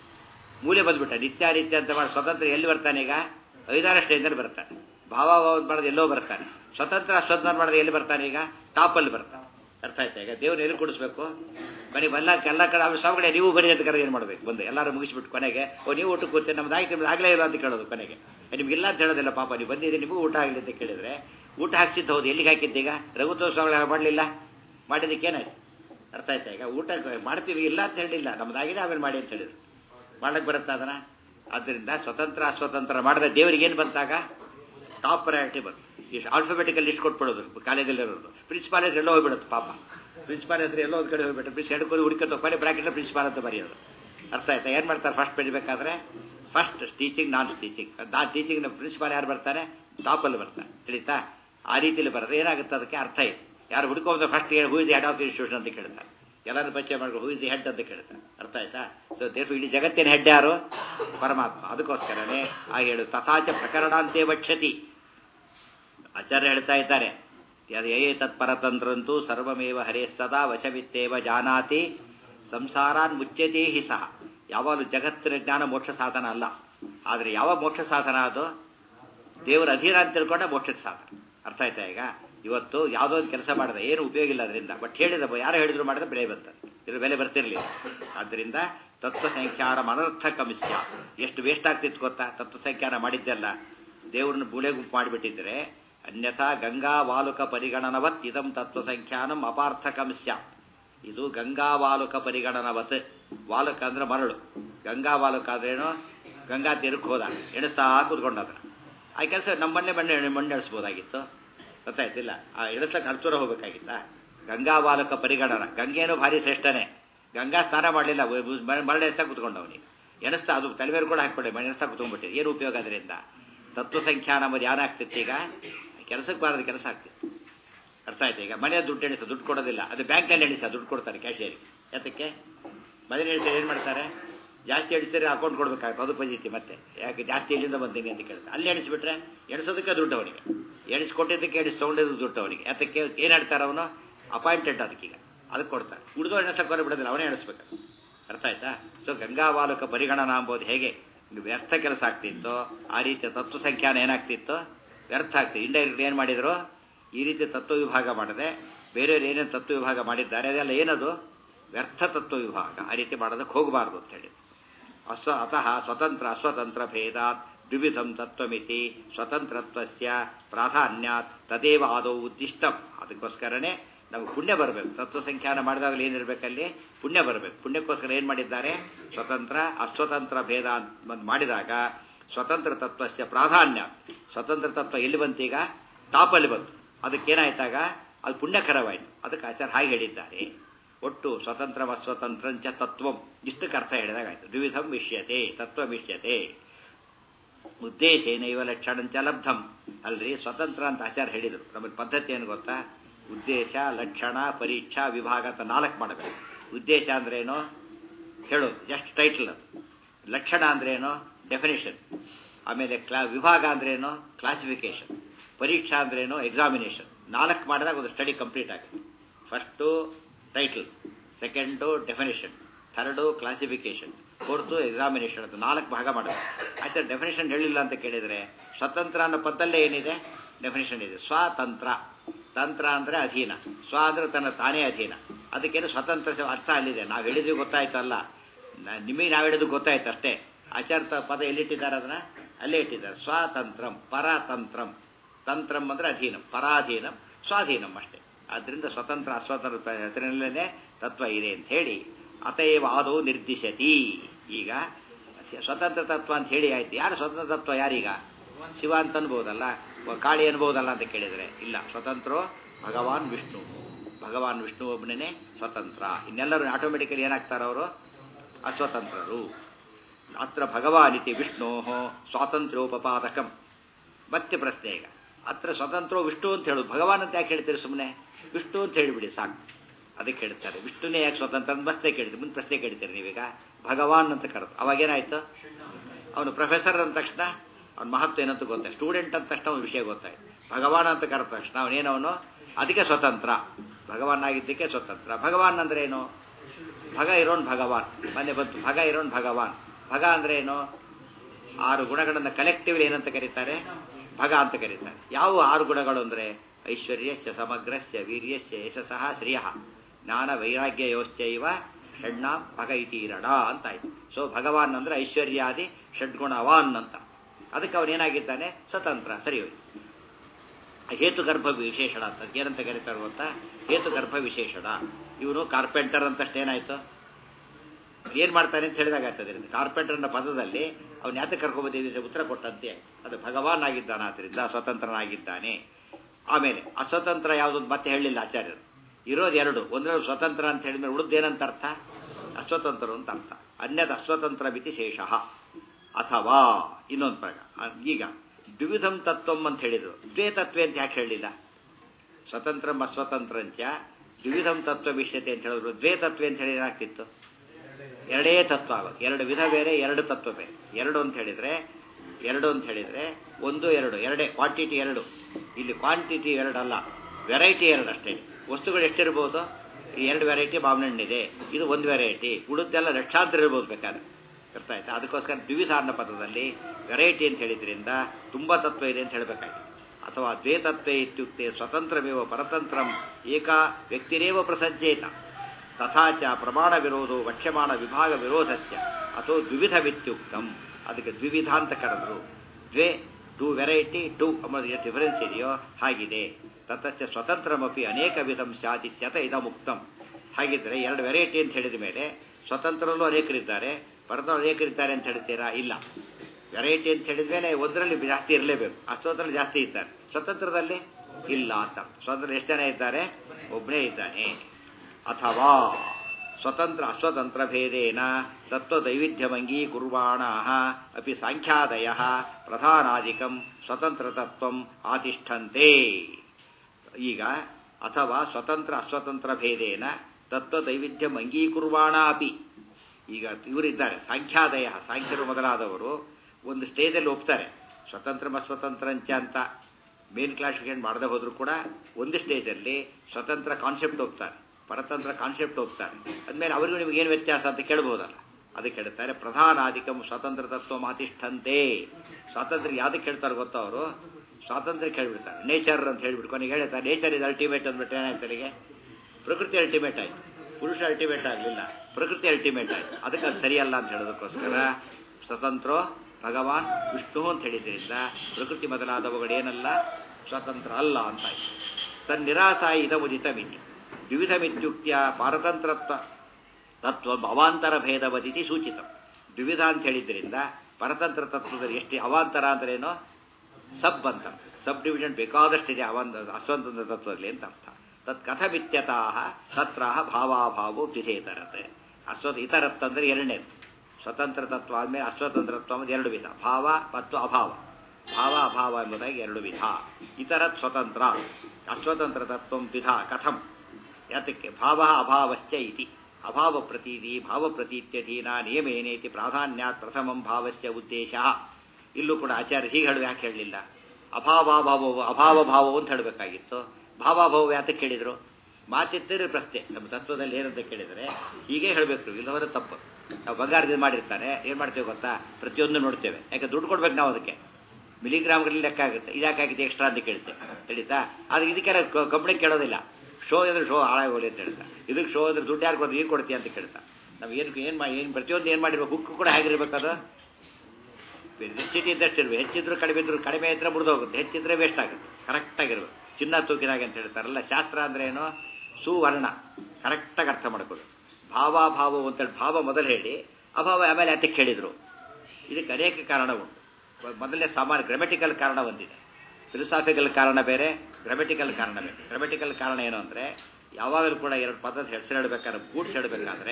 ಮೂಲೆ ಬಂದ್ಬಿಟ್ಟ ನಿತ್ಯ ನಿತ್ಯ ಅಂತ ಮಾಡಿ ಸ್ವತಂತ್ರ ಎಲ್ಲಿ ಬರ್ತಾನೆ ಈಗ ಐದಾರು ಸ್ಟೇಜಲ್ಲಿ ಬರ್ತಾನೆ ಭಾವ ಮಾಡೋದು ಎಲ್ಲೋ ಬರ್ತಾನೆ ಸ್ವತಂತ್ರ ಸ್ವತಂತ್ರ ಮಾಡೋದು ಎಲ್ಲಿ ಬರ್ತಾನೆ ಈಗ ಟಾಪಲ್ಲಿ ಬರ್ತಾನೆ ಅರ್ಥ ಆಯ್ತಾ ಈಗ ದೇವ್ರು ಎಲ್ಲಿ ಕೊಡಿಸ್ಬೇಕು ಮನೆಗೆ ಎಲ್ಲ ಎಲ್ಲ ಕಡೆ ಅವ್ರ ಸಾವುಗಡೆ ನೀವು ಬರೀ ಅಂತ ಕರೆ ಏನು ಮಾಡಬೇಕು ಬಂದು ಎಲ್ಲರೂ ಮುಗಿಸ್ಬಿಟ್ಟು ಕೊನೆಗೆ ಓ ನೀವು ಊಟಕ್ಕೆ ಕೂತೆ ನಮ್ದು ಆಯ್ತು ನಿಮ್ದು ಆಗಲೇ ಇಲ್ಲ ಅಂತ ಕೇಳೋದು ಕೊನೆಗೆ ನಿಮ್ಗಿಲ್ಲ ಅಂತ ಹೇಳೋದಿಲ್ಲ ಪಾಪ ನೀವು ಬಂದಿದ್ದೀರಿ ನಿಮಗೂ ಊಟ ಆಗಲಿ ಅಂತ ಕೇಳಿದ್ರೆ ಊಟ ಹಾಕ್ಸಿದ್ದು ಹೌದು ಎಲ್ಲಿಗೆ ಹಾಕಿದ್ದೀಗ ರಘುತ್ವ ಸ್ವಾಮಿಗಳು ಮಾಡಲಿಲ್ಲ ಮಾಡಿದ್ದಕ್ಕೇನಾಯ್ತು ಅರ್ಥ ಆಯ್ತಾ ಈಗ ಊಟ ಮಾಡ್ತೀವಿ ಇಲ್ಲ ಅಂತ ಹೇಳಿಲ್ಲ ನಮ್ದಾಗಿದೆ ಆಮೇಲೆ ಮಾಡಿ ಅಂತ ಹೇಳಿದ್ರು ಮಾಡಕ್ಕೆ ಬರುತ್ತಾ ಅದನ್ನ ಆದ್ದರಿಂದ ಸ್ವತಂತ್ರ ಅಸ್ವತಂತ್ರ ಮಾಡಿದ ದೇವರಿಗೆ ಏನು ಬಂತಾಗ ಟಾಪ್ ಪ್ರಯಾರಿಟಿ ಬಂತು ಇಷ್ಟು ಆಲ್ಫಾಬೆಟಿಕಲ್ ಲಿಸ್ಟ್ ಕೊಟ್ಬಿಡೋದು ಕಾಲೇಜಲ್ಲಿರೋದು ಪ್ರಿನ್ಸಿಪಾಲ್ ಹೆಸರು ಎಲ್ಲೋ ಹೋಗ್ಬಿಡುತ್ತೆ ಪಾಪ ಪ್ರಿನ್ಸಿಪಾಲ್ ಹೆಸರು ಎಲ್ಲೋ ಒಂದು ಕಡೆ ಹೋಗ್ಬಿಟ್ಟು ಪ್ರಿನ್ಸ್ ಹಿಡ್ಕೊಂಡು ಹುಡುಕೋ ಕೊನೆ ಬ್ರಾಕೆಟ್ ಪ್ರಿನ್ಸಿಪಾಲ್ ಅಂತ ಬರೆಯೋದು ಅರ್ಥ ಆಯ್ತಾ ಏನು ಮಾಡ್ತಾರೆ ಫಸ್ಟ್ ಬೆಳಿಬೇಕಾದ್ರೆ first teaching non teaching non teaching principal ಯಾರು ಬರ್ತಾರೆ ಟಾಪಲ್ಲಿ ಬರ್ತಾರೆ ತಿಳಿತಾ ಆ ರೀತಿಯಲ್ಲಿ ಬರೋದು ಏನಾಗುತ್ತೆ ಅದಕ್ಕೆ ಅರ್ಥ ಇದೆ ಯಾರು ಹುಡುಕೋದು first who is head of institution ಅಂತ ಕೇಳ್ತಾರೆ ಎಲ್ಲರೂ ಪರಿಚಯ ಮಾಡ್ಕೊಂಡು ಹೂ ಇಸ್ ದಿ ಹೆಡ್ ಅಂತ ಕೇಳ್ತಾರೆ ಅರ್ಥ ಆಯ್ತಾ ಸೊ ದೇರ್ ಇಡೀ ಜಗತ್ತಿನ ಹೆಡ್ ಯಾರು ಪರಮಾತ್ಮ ಅದಕ್ಕೋಸ್ಕರನೇ ಆ ಹೇಳು ತಥಾಚ ಪ್ರಕರಣಾಂತೆ ವಕ್ಷತಿ ಆಚಾರ್ಯ ಹೇಳ್ತಾ ಇದ್ದಾರೆ ಯೇ ತತ್ಪರತಂತ್ರಂತೂ ಸರ್ವಮೇವ ಹರೇ ಸದಾ ವಶವಿತ್ತೇವ ಜಾನಾತಿ ಸಂಸಾರಾನ್ ಮುಚ್ಚತೆ ಹಿ ಸಹ ಯಾವಾಗಲೂ ಜಗತ್ತಿನ ಜ್ಞಾನ ಮೋಕ್ಷ ಸಾಧನ ಅಲ್ಲ ಆದರೆ ಯಾವ ಮೋಕ್ಷ ಸಾಧನ ಅದು ದೇವರ ಅಧೀನ ಅಂತ ತಿಳ್ಕೊಂಡೆ ಮೋಕ್ಷದ ಸಾಧನ ಅರ್ಥ ಆಯ್ತಾ ಈಗ ಇವತ್ತು ಯಾವುದೋ ಒಂದು ಕೆಲಸ ಮಾಡಿದೆ ಏನು ಉಪಯೋಗ ಇಲ್ಲ ಅದರಿಂದ ಬಟ್ ಹೇಳಿದ ಯಾರು ಹೇಳಿದ್ರು ಮಾಡಿದ್ರೆ ಬೆಳೆ ಬರ್ತದೆ ಇದ್ರ ಬೆಲೆ ಬರ್ತಿರ್ಲಿಲ್ಲ ಆದ್ದರಿಂದ ತತ್ವ ಸಂಖ್ಯಾನ ಅನರ್ಥ ಕಮಿಸ್ಯ ಎಷ್ಟು ವೇಸ್ಟ್ ಆಗ್ತಿತ್ತು ಗೊತ್ತಾ ತತ್ವ ಸಂಖ್ಯಾನ ಮಾಡಿದ್ದೆಲ್ಲ ದೇವ್ರನ್ನ ಬೂಳೆ ಗುಂಪು ಮಾಡಿಬಿಟ್ಟಿದ್ರೆ ಅನ್ಯಥಾ ಗಂಗಾ ವಾಲುಕ ಪರಿಗಣನವತ್ ಇದಂ ತತ್ವ ಸಂಖ್ಯಾನಂ ಅಪಾರ್ಥ ಕಮಿಸ್ಯ ಇದು ಗಂಗಾ ವಾಲುಕ ಪರಿಗಣನವತ್ ವಾಲುಕ ಅಂದ್ರೆ ಮರಳು ಗಂಗಾ ವಾಲುಕ ಆದ್ರೇನು ಗಂಗಾ ತೀರಕ್ಕೆ ಹೋದ ಎಣಿಸ್ತಾ ಕೂತ್ಕೊಂಡದ ಆ ಕೆಲಸ ನಮ್ಮನ್ನೇ ಮಣ್ಣೆ ಮಣ್ಣು ಎಣಿಸ್ಬೋದಾಗಿತ್ತು ಗೊತ್ತಾಯ್ತಿಲ್ಲ ಆ ಎಣಿಸ್ಲಕ್ಕೆ ಹರ್ಚೂರ ಹೋಗ್ಬೇಕಾಗಿತ್ತ ಗಂಗಾ ವಾಲಕ ಪರಿಗಣನ ಗಂಗೇನು ಭಾರಿ ಶ್ರೇಷ್ಠನೇ ಗಂಗಾ ಸ್ನಾನ ಮಾಡಲಿಲ್ಲ ಮರಳು ಎಣಿಸ್ತಾ ಕೂತ್ಕೊಂಡವನಿಗೆ ಎಣಿಸ್ತಾ ಅದು ತಲೆಮೇಲೆ ಕೂಡ ಹಾಕ್ಕೊಂಡೆ ಮನೆ ಎಣಿಸ್ತಾ ಕೂತ್ಕೊಂಡ್ಬಿಟ್ಟಿದೆ ಏನು ಉಪಯೋಗ ಅದರಿಂದ ತತ್ವ ಸಂಖ್ಯಾ ನಮ್ಮದು ಏನಾಗ್ತಿತ್ತು ಈಗ ಕೆಲಸಕ್ಕೆ ಬಾರದ ಕೆಲಸ ಆಗ್ತಿತ್ತು ಅರ್ಥ ಆಯ್ತು ಈಗ ಮನೆ ದುಡ್ಡು ಎಣಿಸ ದುಡ್ಡು ಕೊಡೋದಿಲ್ಲ ಅದು ಬ್ಯಾಂಕ್ನಲ್ಲಿ ಎಣಿಸ ದುಡ್ಡು ಕೊಡ್ತಾರೆ ಕ್ಯಾಶಿಯರಿಗೆ ಯಾತಕ್ಕೆ ಮನೆ ಎಣಿಸಿ ಏನು ಮಾಡ್ತಾರೆ ಜಾಸ್ತಿ ಎಣಿಸಿದ್ರೆ ಅಕೌಂಟ್ ಕೊಡ್ಬೇಕಾಗುತ್ತೆ ಅದು ಪಜಿತಿ ಮತ್ತೆ ಯಾಕೆ ಜಾಸ್ತಿ ಎಲ್ಲಿಂದ ಬಂದೀನಿ ಅಂತ ಕೇಳ್ತಾರೆ ಅಲ್ಲಿ ಎಣಿಸ್ಬಿಟ್ರೆ ಎಣಿಸೋದಕ್ಕೆ ದುಡ್ಡು ಅವನಿಗೆ ಎಣಿಸ್ಕೊಟ್ಟಿದ್ದಕ್ಕೆ ಎಣಿಸ್ ತೊಗೊಂಡಿದ್ದು ದುಡ್ಡು ಅವನಿಗೆ ಯಾತಕ್ಕೆ ಏನು ಹೇಳ್ತಾರೆ ಅವನು ಅಪಾಯಿಂಟೆಡ್ ಅದಕ್ಕೀಗ ಅದಕ್ಕೆ ಕೊಡ್ತಾರೆ ಉಳಿದೋ ಎಣಿಸಕ್ಕೆ ಹೊರ ಬಿಡೋದಿಲ್ಲ ಅವನೇ ಎಣಿಸ್ಬೇಕು ಅರ್ಥ ಆಯ್ತಾ ಸೊ ಗಂಗಾವಾಲಕ ಪರಿಗಣನ ಅಂಬೋದು ಹೇಗೆ ವ್ಯರ್ಥ ಕೆಲಸ ಆಗ್ತಿತ್ತೋ ಆ ರೀತಿಯ ತತ್ವ ಸಂಖ್ಯಾನ ಏನಾಗ್ತಿತ್ತು ವ್ಯರ್ಥ ಆಗ್ತಿತ್ತು ಇಂಡೈರೆಕ್ಟ್ ಏನು ಮಾಡಿದ್ರು ಈ ರೀತಿ ತತ್ವ ವಿಭಾಗ ಮಾಡದೆ ಬೇರೆಯವ್ರು ಏನೇನು ತತ್ವ ವಿಭಾಗ ಮಾಡಿದ್ದಾರೆ ಅದೆಲ್ಲ ಏನದು ವ್ಯರ್ಥ ತತ್ವ ವಿಭಾಗ ಆ ರೀತಿ ಮಾಡೋದಕ್ಕೆ ಹೋಗಬಾರ್ದು ಅಂತ ಹೇಳಿ ಅಸ್ವ ಅತಃ ಸ್ವತಂತ್ರ ಅಸ್ವತಂತ್ರ ಭೇದಾತ್ ದ್ವಿವಿಧಂ ತತ್ವಮಿತಿ ಸ್ವತಂತ್ರತ್ವಸ್ಯ ಪ್ರಾಧಾನ್ಯಾತ್ ತದೇವ ಆದೌ ಉದ್ದಿಷ್ಟಂ ಅದಕ್ಕೋಸ್ಕರನೇ ನಮಗೆ ಪುಣ್ಯ ಬರಬೇಕು ತತ್ವ ಸಂಖ್ಯಾನ ಮಾಡಿದಾಗಲೇ ಏನಿರಬೇಕಲ್ಲಿ ಪುಣ್ಯ ಬರಬೇಕು ಪುಣ್ಯಕ್ಕೋಸ್ಕರ ಏನು ಮಾಡಿದ್ದಾರೆ ಸ್ವತಂತ್ರ ಅಸ್ವತಂತ್ರ ಭೇದ ಅಂತ ಮಾಡಿದಾಗ ಸ್ವತಂತ್ರ ತತ್ವಸ್ಯ ಪ್ರಾಧಾನ್ಯ ಸ್ವತಂತ್ರ ತತ್ವ ಎಲ್ಲಿ ಬಂತೀಗ ಟಾಪಲ್ಲಿ ಬಂತು ಅದಕ್ಕೇನಾಯ್ತಾಗ ಅದು ಪುಣ್ಯಕರವಾಯಿತು ಅದಕ್ಕೆ ಆಚಾರ್ಯ ಹಾಗೆ ಹೇಳಿದ್ದಾರೆ ಒಟ್ಟು ಸ್ವತಂತ್ರ ಅಸ್ವತಂತ್ರಂಚ ತತ್ವಂ ಇಷ್ಟಕ್ಕೆ ಅರ್ಥ ಹೇಳಿದಾಗಾಯ್ತು ದ್ವಿವಿಧಂ ವಿಷ್ಯತೆ ತತ್ವ ವಿಷ್ಯತೆ ಉದ್ದೇಶೇನೈವ ಲಕ್ಷಣಂಚ ಲಬ್ಧಂ ಅಲ್ರಿ ಸ್ವತಂತ್ರ ಅಂತ ಆಚಾರ್ಯ ಹೇಳಿದರು ನಮಗೆ ಪದ್ಧತಿ ಏನು ಗೊತ್ತಾ ಉದ್ದೇಶ ಲಕ್ಷಣ ಪರೀಕ್ಷಾ ವಿಭಾಗ ಅಂತ ನಾಲ್ಕು ಮಾಡಬೇಕು ಉದ್ದೇಶ ಅಂದ್ರೇನು ಹೇಳೋದು ಜಸ್ಟ್ ಟೈಟಲ್ ಅದು ಲಕ್ಷಣ ಅಂದ್ರೇನು ಡೆಫಿನೇಷನ್ ಆಮೇಲೆ ಕ್ಲಾ ವಿಭಾಗ ಅಂದ್ರೇನು ಕ್ಲಾಸಿಫಿಕೇಶನ್ ಪರೀಕ್ಷಾ ಅಂದ್ರೇನು ಎಕ್ಸಾಮಿನೇಷನ್ ನಾಲ್ಕು ಮಾಡಿದಾಗ ಒಂದು ಸ್ಟಡಿ ಕಂಪ್ಲೀಟ್ ಆಗುತ್ತೆ first title second definition third classification fourth examination ಅಂತ ನಾಲ್ಕು ಭಾಗ ಮಾಡಬೇಕು ಆಯ್ತು ಡೆಫಿನೇಷನ್ ಹೇಳಿಲ್ಲ ಅಂತ ಕೇಳಿದರೆ ಸ್ವತಂತ್ರ ಅನ್ನೋ ಪದಲ್ಲೇ ಏನಿದೆ ಡೆಫಿನೇಷನ್ ಇದೆ ಸ್ವಾತಂತ್ರ ತಂತ್ರ ಅಂದರೆ ಅಧೀನ ಸ್ವ ಅಂದರೆ ತನ್ನ ತಾನೇ ಅಧೀನ ಅದಕ್ಕೇನು ಸ್ವತಂತ್ರ ಅರ್ಥ ಅಲ್ಲಿದೆ ನಾವು ಹೇಳಿದ್ವಿ ಗೊತ್ತಾಯ್ತಲ್ಲ ನಿಮಗೆ ನಾವು ಹೇಳಿದ್ದು ಗೊತ್ತಾಯ್ತು ಅಷ್ಟೇ ಆಚಾರ್ಯ ಪದ ಎಲ್ಲಿಟ್ಟಿದ್ದಾರೆ ಅದನ್ನ ಅಲ್ಲೇ ಇಟ್ಟಿದ್ದಾರೆ ಸ್ವಾತಂತ್ರಂ ಪರತಂತ್ರಂ ತಂತ್ರಂ ಅಂದರೆ ಅಧೀನಂ ಪರಾಧೀನಂ ಸ್ವಾಧೀನಂ ಅಷ್ಟೇ ಆದ್ದರಿಂದ ಸ್ವತಂತ್ರ ಅಸ್ವತಂತ್ರ ಹೆಸರಿನಲ್ಲೇ ತತ್ವ ಇದೆ ಅಂತ ಹೇಳಿ ಅತಯವ ಆದೋ ನಿರ್ದಿಶತಿ ಈಗ ಸ್ವತಂತ್ರ ತತ್ವ ಅಂತ ಹೇಳಿ ಆಯ್ತು ಯಾರು ಸ್ವತಂತ್ರ ತತ್ವ ಯಾರೀಗ ಶಿವ ಅಂತ ಅನ್ಬೋದಲ್ಲ ಕಾಳಿ ಅನ್ಬೋದಲ್ಲ ಅಂತ ಕೇಳಿದರೆ ಇಲ್ಲ ಸ್ವತಂತ್ರೋ ಭಗವಾನ್ ವಿಷ್ಣು ಭಗವಾನ್ ವಿಷ್ಣು ಒಬ್ಬನೇ ಸ್ವತಂತ್ರ ಇನ್ನೆಲ್ಲರೂ ಆಟೋಮೆಟಿಕಲಿ ಏನಾಗ್ತಾರೆ ಅವರು ಅಸ್ವತಂತ್ರರು ಅತ್ರ ಭಗವಾನಿತಿ ವಿಷ್ಣೋ ಸ್ವಾತಂತ್ರ್ಯೋಪಪಾದಕಂ ಮತ್ತೆ ಪ್ರಶ್ನೆ ಈಗ ಅತ್ರ ಸ್ವತಂತ್ರೋ ವಿಷ್ಣು ಅಂತ ಹೇಳೋದು ಭಗವಾನ್ ಅಂತ ಯಾಕೆ ಹೇಳ್ತೀರಿ ಸುಮ್ಮನೆ ವಿಷ್ಣು ಅಂತ ಹೇಳಿಬಿಡಿ ಸಾಕು ಅದಕ್ಕೆ ಹೇಳ್ತಾರೆ ವಿಷ್ಣುನೇ ಯಾಕೆ ಸ್ವತಂತ್ರ ಅಂತ ಮತ್ತೆ ಕೇಳ್ತೀರಿ ಮುಂದೆ ಪ್ರಶ್ನೆ ಕೇಳ್ತೀರಿ ನೀವೀಗ ಭಗವಾನ್ ಅಂತ ಕರೆದು ಅವಾಗೇನಾಯ್ತು ಅವನು ಪ್ರೊಫೆಸರ್ ಅಂದ ತಕ್ಷಣ ಅವ್ನ ಮಹತ್ವ ಏನಂತ ಗೊತ್ತಾಯ್ತು ಸ್ಟೂಡೆಂಟ್ ಅಂದ ತಕ್ಷಣ ಅವ್ನ ವಿಷಯ ಗೊತ್ತಾಯ್ತು ಭಗವಾನ್ ಅಂತ ಕರೆದ ತಕ್ಷಣ ಅವನೇನವನು ಅದಕ್ಕೆ ಸ್ವತಂತ್ರ ಭಗವಾನ್ ಆಗಿದ್ದಕ್ಕೆ ಸ್ವತಂತ್ರ ಭಗವಾನ್ ಅಂದ್ರೆ ಏನು ಭಗ ಇರೋನ್ ಭಗವಾನ್ ಮೊನ್ನೆ ಬಂತು ಭಗ ಇರೋನ್ ಭಗವಾನ್ ಭಗ ಅಂದ್ರೆ ಏನು ಆರು ಗುಣಗಳನ್ನು ಕಲೆಕ್ಟಿವ್ಲಿ ಏನಂತ ಕರೀತಾರೆ ಭಗ ಅಂತ ಕರೀತಾರೆ ಯಾವ ಆರು ಗುಣಗಳು ಅಂದರೆ ಐಶ್ವರ್ಯಸ್ಯ ಸಮಗ್ರಸ್ಯ ವೀರ್ಯಸ್ಯ ಯಶಸಃ ಶ್ರಿಯ ಜ್ಞಾನ ವೈರಾಗ್ಯ ಯೋಶ್ಚೈವ ಷಣ್ಣಾಂ ಭಗ ಇತೀರಣ ಅಂತಾಯ್ತು ಸೊ ಭಗವಾನ್ ಅಂದ್ರೆ ಐಶ್ವರ್ಯಾದಿ ಷಡ್ಗುಣವಾನ್ ಅಂತ ಅದಕ್ಕೆ ಅವನೇನಾಗಿದ್ದಾನೆ ಸ್ವತಂತ್ರ ಸರಿ ಹೋಯ್ತು ಹೇತುಗರ್ಭ ವಿಶೇಷಣ ಅಂತ ಏನಂತ ಕರೀತಾರೆ ಗೊತ್ತಾ ಹೇತುಗರ್ಭ ವಿಶೇಷಣ ಇವನು ಕಾರ್ಪೆಂಟರ್ ಅಂತಷ್ಟೇನಾಯ್ತು ಏನ್ ಮಾಡ್ತಾನೆ ಅಂತ ಹೇಳಿದಾಗ ಆಗ್ತದೆ ಕಾರ್ಪೆಂಟರ್ ಅನ್ನೋ ಪದದಲ್ಲಿ ಅವನು ಯಾತಕ್ಕೆ ಕರ್ಕೊಂಬಂದಿದ್ರೆ ಉತ್ತರ ಕೊಟ್ಟಂತೆ ಅದು ಭಗವಾನ್ ಆಗಿದ್ದಾನೆ ಆದ್ರಿಂದ ಸ್ವತಂತ್ರನಾಗಿದ್ದಾನೆ ಆಮೇಲೆ ಅಸ್ವತಂತ್ರ ಯಾವುದೊಂದು ಮತ್ತೆ ಹೇಳಲಿಲ್ಲ ಆಚಾರ್ಯರು ಇರೋದು ಎರಡು ಒಂದರಲ್ಲಿ ಸ್ವತಂತ್ರ ಅಂತ ಹೇಳಿದ್ರೆ ಉಳಿದೇನಂತ ಅರ್ಥ ಅಸ್ವತಂತ್ರರು ಅಂತ ಅರ್ಥ ಅನ್ಯದ ಅಸ್ವತಂತ್ರ ಮಿತಿ ಶೇಷ ಅಥವಾ ಇನ್ನೊಂದು ಪ್ರಕಾರ ಈಗ ದ್ವಿವಿಧಂ ತತ್ವಂ ಅಂತ ಹೇಳಿದ್ರು ದ್ವೇ ತತ್ವ ಅಂತ ಯಾಕೆ ಹೇಳಲಿಲ್ಲ ಸ್ವತಂತ್ರಂ ಅಸ್ವತಂತ್ರಂಚ ದ್ವಿವಿಧಂ ತತ್ವ ವಿಷ್ಯತೆ ಅಂತ ಹೇಳಿದ್ರು ದ್ವೇ ತತ್ವ ಅಂತ ಹೇಳಿ ಏನಾಗ್ತಿತ್ತು ಎರಡೇ ತತ್ವ ಆಗೋದು ಎರಡು ವಿಧ ಬೇರೆ ಎರಡು ತತ್ವ ಬೇರೆ ಎರಡು ಅಂತ ಹೇಳಿದ್ರೆ ಎರಡು ಅಂತ ಹೇಳಿದ್ರೆ ಒಂದು ಎರಡು ಎರಡೇ ಕ್ವಾಂಟಿಟಿ ಎರಡು ಇಲ್ಲಿ ಕ್ವಾಂಟಿಟಿ ಎರಡಲ್ಲ ವೆರೈಟಿ ಎರಡು ಅಷ್ಟೇ ವಸ್ತುಗಳು ಎಷ್ಟಿರ್ಬೋದು ಈ ಎರಡು ವೆರೈಟಿ ಮಾವಿನಣ್ಣಿದೆ ಇದು ಒಂದು ವೆರೈಟಿ ಉಳಿದೆಲ್ಲ ಲಕ್ಷಾಂತರ ಇರ್ಬೋದು ಬೇಕಾದ್ರೆ ಅರ್ಥ ಆಯ್ತಾ ಅದಕ್ಕೋಸ್ಕರ ದ್ವಿವಿಧ ಅನ್ನೋ ಪದದಲ್ಲಿ ವೆರೈಟಿ ಅಂತ ಹೇಳಿದ್ರಿಂದ ತುಂಬ ತತ್ವ ಇದೆ ಅಂತ ಹೇಳಬೇಕಾಗಿದೆ ಅಥವಾ ದ್ವೇತತ್ವ ಇತ್ಯುಕ್ತೆ ಸ್ವತಂತ್ರಮೇವ ಪರತಂತ್ರಂ ಏಕಾ ವ್ಯಕ್ತಿರೇವ ಪ್ರಸಜ್ಜೇತ ತಥಾ ಚ ಪ್ರಮಾಣ ವಿರೋಧೋ ವಕ್ಷ್ಯಮಾಣ ವಿಭಾಗ ವಿರೋಧಸ್ಯ ಅಥವಾ ದ್ವಿವಿಧವಿತ್ಯುಕ್ತಂ ಅದಕ್ಕೆ ದ್ವಿವಿಧ ಅಂತ ಕರೆದ್ರು ದ್ವೇ ಟು ವೆರೈಟಿ ಟು ಅನ್ನೋದು ಎಷ್ಟು ಡಿಫರೆನ್ಸ್ ಇದೆಯೋ ಹಾಗಿದೆ ತತಶ್ಚ ಸ್ವತಂತ್ರಮಪಿ ಅನೇಕ ವಿಧಂ ಸ್ಯಾದಿತ್ಯತ ಇದ ಮುಕ್ತಂ ಹಾಗಿದ್ರೆ ಎರಡು ವೆರೈಟಿ ಅಂತ ಹೇಳಿದ ಮೇಲೆ ಸ್ವತಂತ್ರಲ್ಲೂ ಅನೇಕರಿದ್ದಾರೆ ಪರತಂತ್ರ ಅನೇಕರಿದ್ದಾರೆ ಅಂತ ಹೇಳ್ತೀರಾ ಇಲ್ಲ ವೆರೈಟಿ ಅಂತ ಹೇಳಿದ ಮೇಲೆ ಒಂದರಲ್ಲಿ ಜಾಸ್ತಿ ಇರಲೇಬೇಕು ಅಷ್ಟೊತ್ತರಲ್ಲಿ ಜಾಸ್ತಿ ಇದ್ದಾರೆ ಸ್ವತಂತ್ರದಲ್ಲಿ ಇಲ್ಲ ಅಂತ ಸ್ವತಂತ್ರ ಎಷ್ಟು ಜನ ಇದ್ದಾರೆ ಒಬ್ಬನೇ ಇದ್ದಾನೆ ಅಥವಾ ಸ್ವತಂತ್ರ ಅಸ್ವತಂತ್ರ ಭೇದೇನ ತತ್ವದೈವಿಧ್ಯಮಂಗೀಕುರ್ವಾಣ ಅಪಿ ಸಾಂಖ್ಯಾದಯ ಪ್ರಧಾನಾಧಿಕಂ ಸ್ವತಂತ್ರ ತತ್ವ ಆತಿಷ್ಠಂತೆ ಈಗ ಅಥವಾ ಸ್ವತಂತ್ರ ಅಸ್ವತಂತ್ರ ಭೇದೇನ ತತ್ವದೈವಿಧ್ಯಂ ಅಂಗೀಕುರ್ವಾಣ ಅಪಿ ಈಗ ಇವರಿದ್ದಾರೆ ಸಾಂಖ್ಯಾದಯ ಸಾಂಖ್ಯರು ಮೊದಲಾದವರು ಒಂದು ಸ್ಟೇಜಲ್ಲಿ ಒಪ್ತಾರೆ ಸ್ವತಂತ್ರ ಅಸ್ವತಂತ್ರಂಚ ಅಂತ ಮೇನ್ ಕ್ಲಾಸಿಫಿಕೇಟ್ ಮಾಡದೆ ಹೋದ್ರು ಕೂಡ ಒಂದು ಸ್ಟೇಜಲ್ಲಿ ಸ್ವತಂತ್ರ ಕಾನ್ಸೆಪ್ಟ್ ಒಪ್ತಾರೆ ಪರತಂತ್ರ ಕಾನ್ಸೆಪ್ಟ್ ಹೋಗ್ತಾರೆ ಅಂದಮೇಲೆ ಅವರಿಗೂ ನಿಮ್ಗೆ ಏನು ವ್ಯತ್ಯಾಸ ಅಂತ ಕೇಳ್ಬೋದಲ್ಲ ಅದಕ್ಕೆ ಹೇಳ್ತಾರೆ ಪ್ರಧಾನಾಧಿಕಂ ಸ್ವತಂತ್ರ ತತ್ವ ಮಾತಿಷ್ಠಂತೆ ಸ್ವಾತಂತ್ರ್ಯ ಯಾವ್ದಕ್ಕೆ ಹೇಳ್ತಾರೆ ಗೊತ್ತಾ ಅವರು ಸ್ವಾತಂತ್ರ್ಯ ಕೇಳ್ಬಿಡ್ತಾರೆ ನೇಚರ್ ಅಂತ ಹೇಳ್ಬಿಟ್ಟು ಕೊನೆಗೆ ಹೇಳ್ತಾರೆ ನೇಚರ್ ಇದು ಅಲ್ಟಿಮೇಟ್ ಅಂದ್ಬಿಟ್ಟು ಏನಾಯ್ತು ಅಲ್ಲಿಗೆ ಪ್ರಕೃತಿ ಅಲ್ಟಿಮೇಟ್ ಆಯ್ತು ಪುರುಷ ಅಲ್ಟಿಮೇಟ್ ಆಗಲಿಲ್ಲ ಪ್ರಕೃತಿ ಅಲ್ಟಿಮೇಟ್ ಆಯ್ತು ಅದಕ್ಕೆ ಅದು ಸರಿಯಲ್ಲ ಅಂತ ಹೇಳೋದಕ್ಕೋಸ್ಕರ ಸ್ವತಂತ್ರೋ ಭಗವಾನ್ ವಿಷ್ಣು ಅಂತ ಹೇಳಿದ್ರಿಂದ ಪ್ರಕೃತಿ ಮೊದಲಾದವುಗಳು ಏನಲ್ಲ ಸ್ವತಂತ್ರ ಅಲ್ಲ ಅಂತ ಆಯ್ತು ತನ್ ನಿರಾಸಾಯಿ ಇದವುದಿತ ಮಿತಿ ವಿವಿಧ ಮಿತ್ಯುಕ್ತಿಯ ಪಾರತಂತ್ರತ್ವ ತತ್ವ ಅವಾಂತರ ಭೇದವದಿತಿ ಸೂಚಿತ ದ್ವಿವಿಧ ಅಂತ ಹೇಳಿದ್ರಿಂದ ಪರತಂತ್ರ ತತ್ವದಲ್ಲಿ ಎಷ್ಟು ಅವಾಂತರ ಅಂದ್ರೆ ಏನು ಸಬ್ ಅಂತ ಸಬ್ ಡಿವಿಷನ್ ಬೇಕಾದಷ್ಟಿದೆ ಅವಂತ ಅಸ್ವಂತಂತ್ರ ತತ್ವದಲ್ಲಿ ಅಂತ ಅರ್ಥ ತತ್ ಕಥಮಿತ್ಯತಃ ತತ್ರ ಭಾವಾಭಾವೋ ದ್ವಿಧೇತರತೆ ಅಸ್ವ ಇತರತ್ ಅಂದ್ರೆ ಎರಡನೇದು ಸ್ವತಂತ್ರ ತತ್ವ ಆದ್ಮೇಲೆ ಅಸ್ವತಂತ್ರತ್ವ ಅಂದ್ರೆ ಎರಡು ವಿಧ ಭಾವ ಮತ್ತು ಅಭಾವ ಭಾವ ಅಭಾವ ಎಂಬುದಾಗಿ ಎರಡು ವಿಧ ಇತರತ್ ಸ್ವತಂತ್ರ ಅಸ್ವತಂತ್ರ ತತ್ವ ದ್ವಿಧ ಕಥಂ ಯಾತಕ್ಕೆ ಭಾವ ಅಭಾವಶ್ಚ ಇತಿ ಅಭಾವ ಪ್ರತೀತಿ ಭಾವ ಪ್ರತೀತ್ಯಧೀನ ನಿಯಮೇನೇತಿ ಪ್ರಾಧಾನ್ಯಾತ್ ಪ್ರಥಮಂ ಭಾವಸ್ಯ ಉದ್ದೇಶ ಇಲ್ಲೂ ಕೂಡ ಆಚಾರ್ಯ ಹೀಗೆ ಹೇಳುವ ಯಾಕೆ ಹೇಳಲಿಲ್ಲ ಅಭಾವಾಭಾವವು ಅಭಾವ ಭಾವವು ಅಂತ ಹೇಳಬೇಕಾಗಿತ್ತು ಭಾವಾಭಾವ ಯಾತಕ್ಕೆ ಕೇಳಿದ್ರು ಮಾತಿತ್ತರೆ ಪ್ರಶ್ನೆ ನಮ್ಮ ತತ್ವದಲ್ಲಿ ಏನಂತ ಕೇಳಿದರೆ ಹೀಗೆ ಹೇಳಬೇಕು ಇಲ್ಲವರೆ ತಪ್ಪು ನಾವು ಬಂಗಾರದಿಂದ ಮಾಡಿರ್ತಾನೆ ಏನು ಮಾಡ್ತೇವೆ ಗೊತ್ತಾ ಪ್ರತಿಯೊಂದು ನೋಡ್ತೇವೆ ಯಾಕೆ ದುಡ್ಡು ಕೊಡ್ಬೇಕು ನಾವು ಅದಕ್ಕೆ ಮಿಲಿಗ್ರಾಮ್ಗಳಲ್ಲಿ ಲೆಕ್ಕ ಆಗುತ್ತೆ ಇದ್ಯಾಕೆ ಆಗಿದೆ ಎಕ್ಸ್ಟ್ರಾ ಅಂತ ಕೇಳ್ತೇವೆ ತಿಳಿತಾ ಆದರೆ ಇದಕ್ಕೆಲ್ಲ ಕಂಪ್ನಿ ಕೇಳೋದಿಲ್ಲ ಶೋ ಅಂದ್ರೆ ಶೋ ಹಾಳಾಗಿ ಹೋಗಿ ಅಂತ ಹೇಳ್ತಾ ಇದಕ್ಕೆ ಶೋ ಅಂದ್ರೆ ದುಡ್ಡು ಯಾರು ಕೊಡ್ತೀವಿ ಏನು ಕೊಡ್ತೀಯ ಅಂತ ಕೇಳ್ತಾ ನಾವು ಏನು ಏನು ಮಾಡಿ ಏನು ಪ್ರತಿಯೊಂದು ಏನು ಮಾಡಿರ್ಬೇಕು ಹುಕ್ಕು ಕೂಡ ಹೇಗಿರ್ಬೇಕು ಅದು ಹೆಚ್ಚಿಟ್ಟು ಇದ್ದಷ್ಟು ಇರ್ಬೇಕು ಹೆಚ್ಚಿದ್ರು ಕಡಿಮೆ ಇದ್ರು ಕಡಿಮೆ ಇದ್ರೆ ಮುರಿದೋಗುತ್ತೆ ಹೆಚ್ಚಿದ್ರೆ ವೇಸ್ಟ್ ಆಗುತ್ತೆ ಕರೆಕ್ಟಾಗಿರ್ಬೇಕು ಚಿನ್ನ ತೂಕಿನಾಗೆ ಅಂತ ಹೇಳ್ತಾರಲ್ಲ ಶಾಸ್ತ್ರ ಅಂದ್ರೆ ಏನು ಸುವರ್ಣ ಕರೆಕ್ಟಾಗಿ ಅರ್ಥ ಮಾಡ್ಕೊಳ್ಳಿ ಭಾವಾಭಾವ ಅಂತೇಳಿ ಭಾವ ಮೊದಲು ಹೇಳಿ ಅಭಾವ ಆಮೇಲೆ ಯಾತಕ್ಕೆ ಹೇಳಿದರು ಇದಕ್ಕೆ ಅನೇಕ ಕಾರಣ ಉಂಟು ಮೊದಲನೇ ಸಾಮಾನ್ಯ ಗ್ರಾಮೆಟಿಕಲ್ ಕಾರಣ ಒಂದಿದೆ ಫಿಲಸಾಫಿಕಲ್ ಕಾರಣ ಬೇರೆ ಗ್ರಾಮೆಟಿಕಲ್ ಕಾರಣ ಬೇರೆ ಗ್ರಾಮೆಟಿಕಲ್ ಕಾರಣ ಏನು ಅಂದರೆ ಯಾವಾಗಲೂ ಕೂಡ ಎರಡು ಪದದ ಹೆಸರು ಹೇಳಬೇಕಾದ್ರೆ ಗೂಡ್ಸ್ ಹೇಳಬೇಕಾದ್ರೆ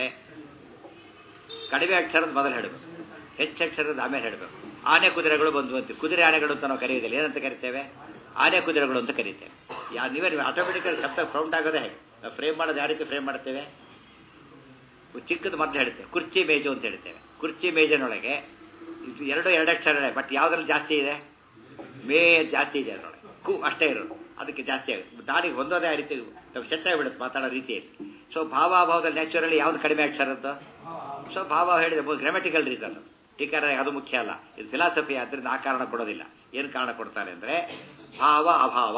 ಕಡಿಮೆ ಅಕ್ಷರದ ಮೊದಲು ಹೇಳಬೇಕು ಹೆಚ್ಚು ಅಕ್ಷರದ ಆಮೇಲೆ ಹೇಳಬೇಕು ಆನೆ ಕುದುರೆಗಳು ಬಂದು ಅಂತೀವಿ ಕುದುರೆ ಆನೆಗಳು ಅಂತ ನಾವು ಕರೆಯೋದಿಲ್ಲ ಏನಂತ ಕರಿತೇವೆ ಆನೆ ಕುದುರೆಗಳು ಅಂತ ಕರಿತೇವೆ ಯಾ ನೀವೇ ನೀವು ಆಟೋಮೆಟಿಕಲ್ ಶಬ್ದ ಫ್ರೌಂಟ್ ಆಗೋದೇ ಹೇಗೆ ನಾವು ಫ್ರೇಮ್ ಮಾಡೋದು ಯಾವ ರೀತಿ ಫ್ರೇಮ್ ಮಾಡ್ತೇವೆ ಚಿಕ್ಕದು ಮೊದಲು ಹೇಳ್ತೇವೆ ಕುರ್ಚಿ ಮೇಜು ಅಂತ ಹೇಳ್ತೇವೆ ಕುರ್ಚಿ ಮೇಜಿನೊಳಗೆ ಇದು ಎರಡು ಎರಡು ಅಕ್ಷರ ಬಟ್ ಯಾವುದ್ರಲ್ಲಿ ಜಾಸ್ತಿ ಇದೆ ಮೇ ಜಾಸ್ತಿ ಇದೆ ಅದರೊಳಗೆ ಕು ಅಷ್ಟೇ ಇರೋದು ಅದಕ್ಕೆ ಜಾಸ್ತಿ ಆಗುತ್ತೆ ದಾರಿಗೆ ಹೊಂದೋದೇ ಆ ರೀತಿ ನಾವು ಸೆಟ್ ಆಗಿಬಿಡುತ್ತೆ ಮಾತಾಡೋ ರೀತಿಯಲ್ಲಿ ಸೊ ಭಾವಾಭಾವದಲ್ಲಿ ನ್ಯಾಚುರಲಿ ಯಾವ್ದು ಕಡಿಮೆ ಅಕ್ಷರದ್ದು ಸೊ ಭಾವ ಹೇಳಿದೆ ಗ್ರಾಮೆಟಿಕಲ್ ರೀಸನ್ ಟೀಕಾರ ಅದು ಮುಖ್ಯ ಅಲ್ಲ ಇದು ಫಿಲಾಸಫಿ ಆದ್ದರಿಂದ ಆ ಕಾರಣ ಕೊಡೋದಿಲ್ಲ ಏನು ಕಾರಣ ಕೊಡ್ತಾರೆ ಅಂದರೆ ಭಾವ ಅಭಾವ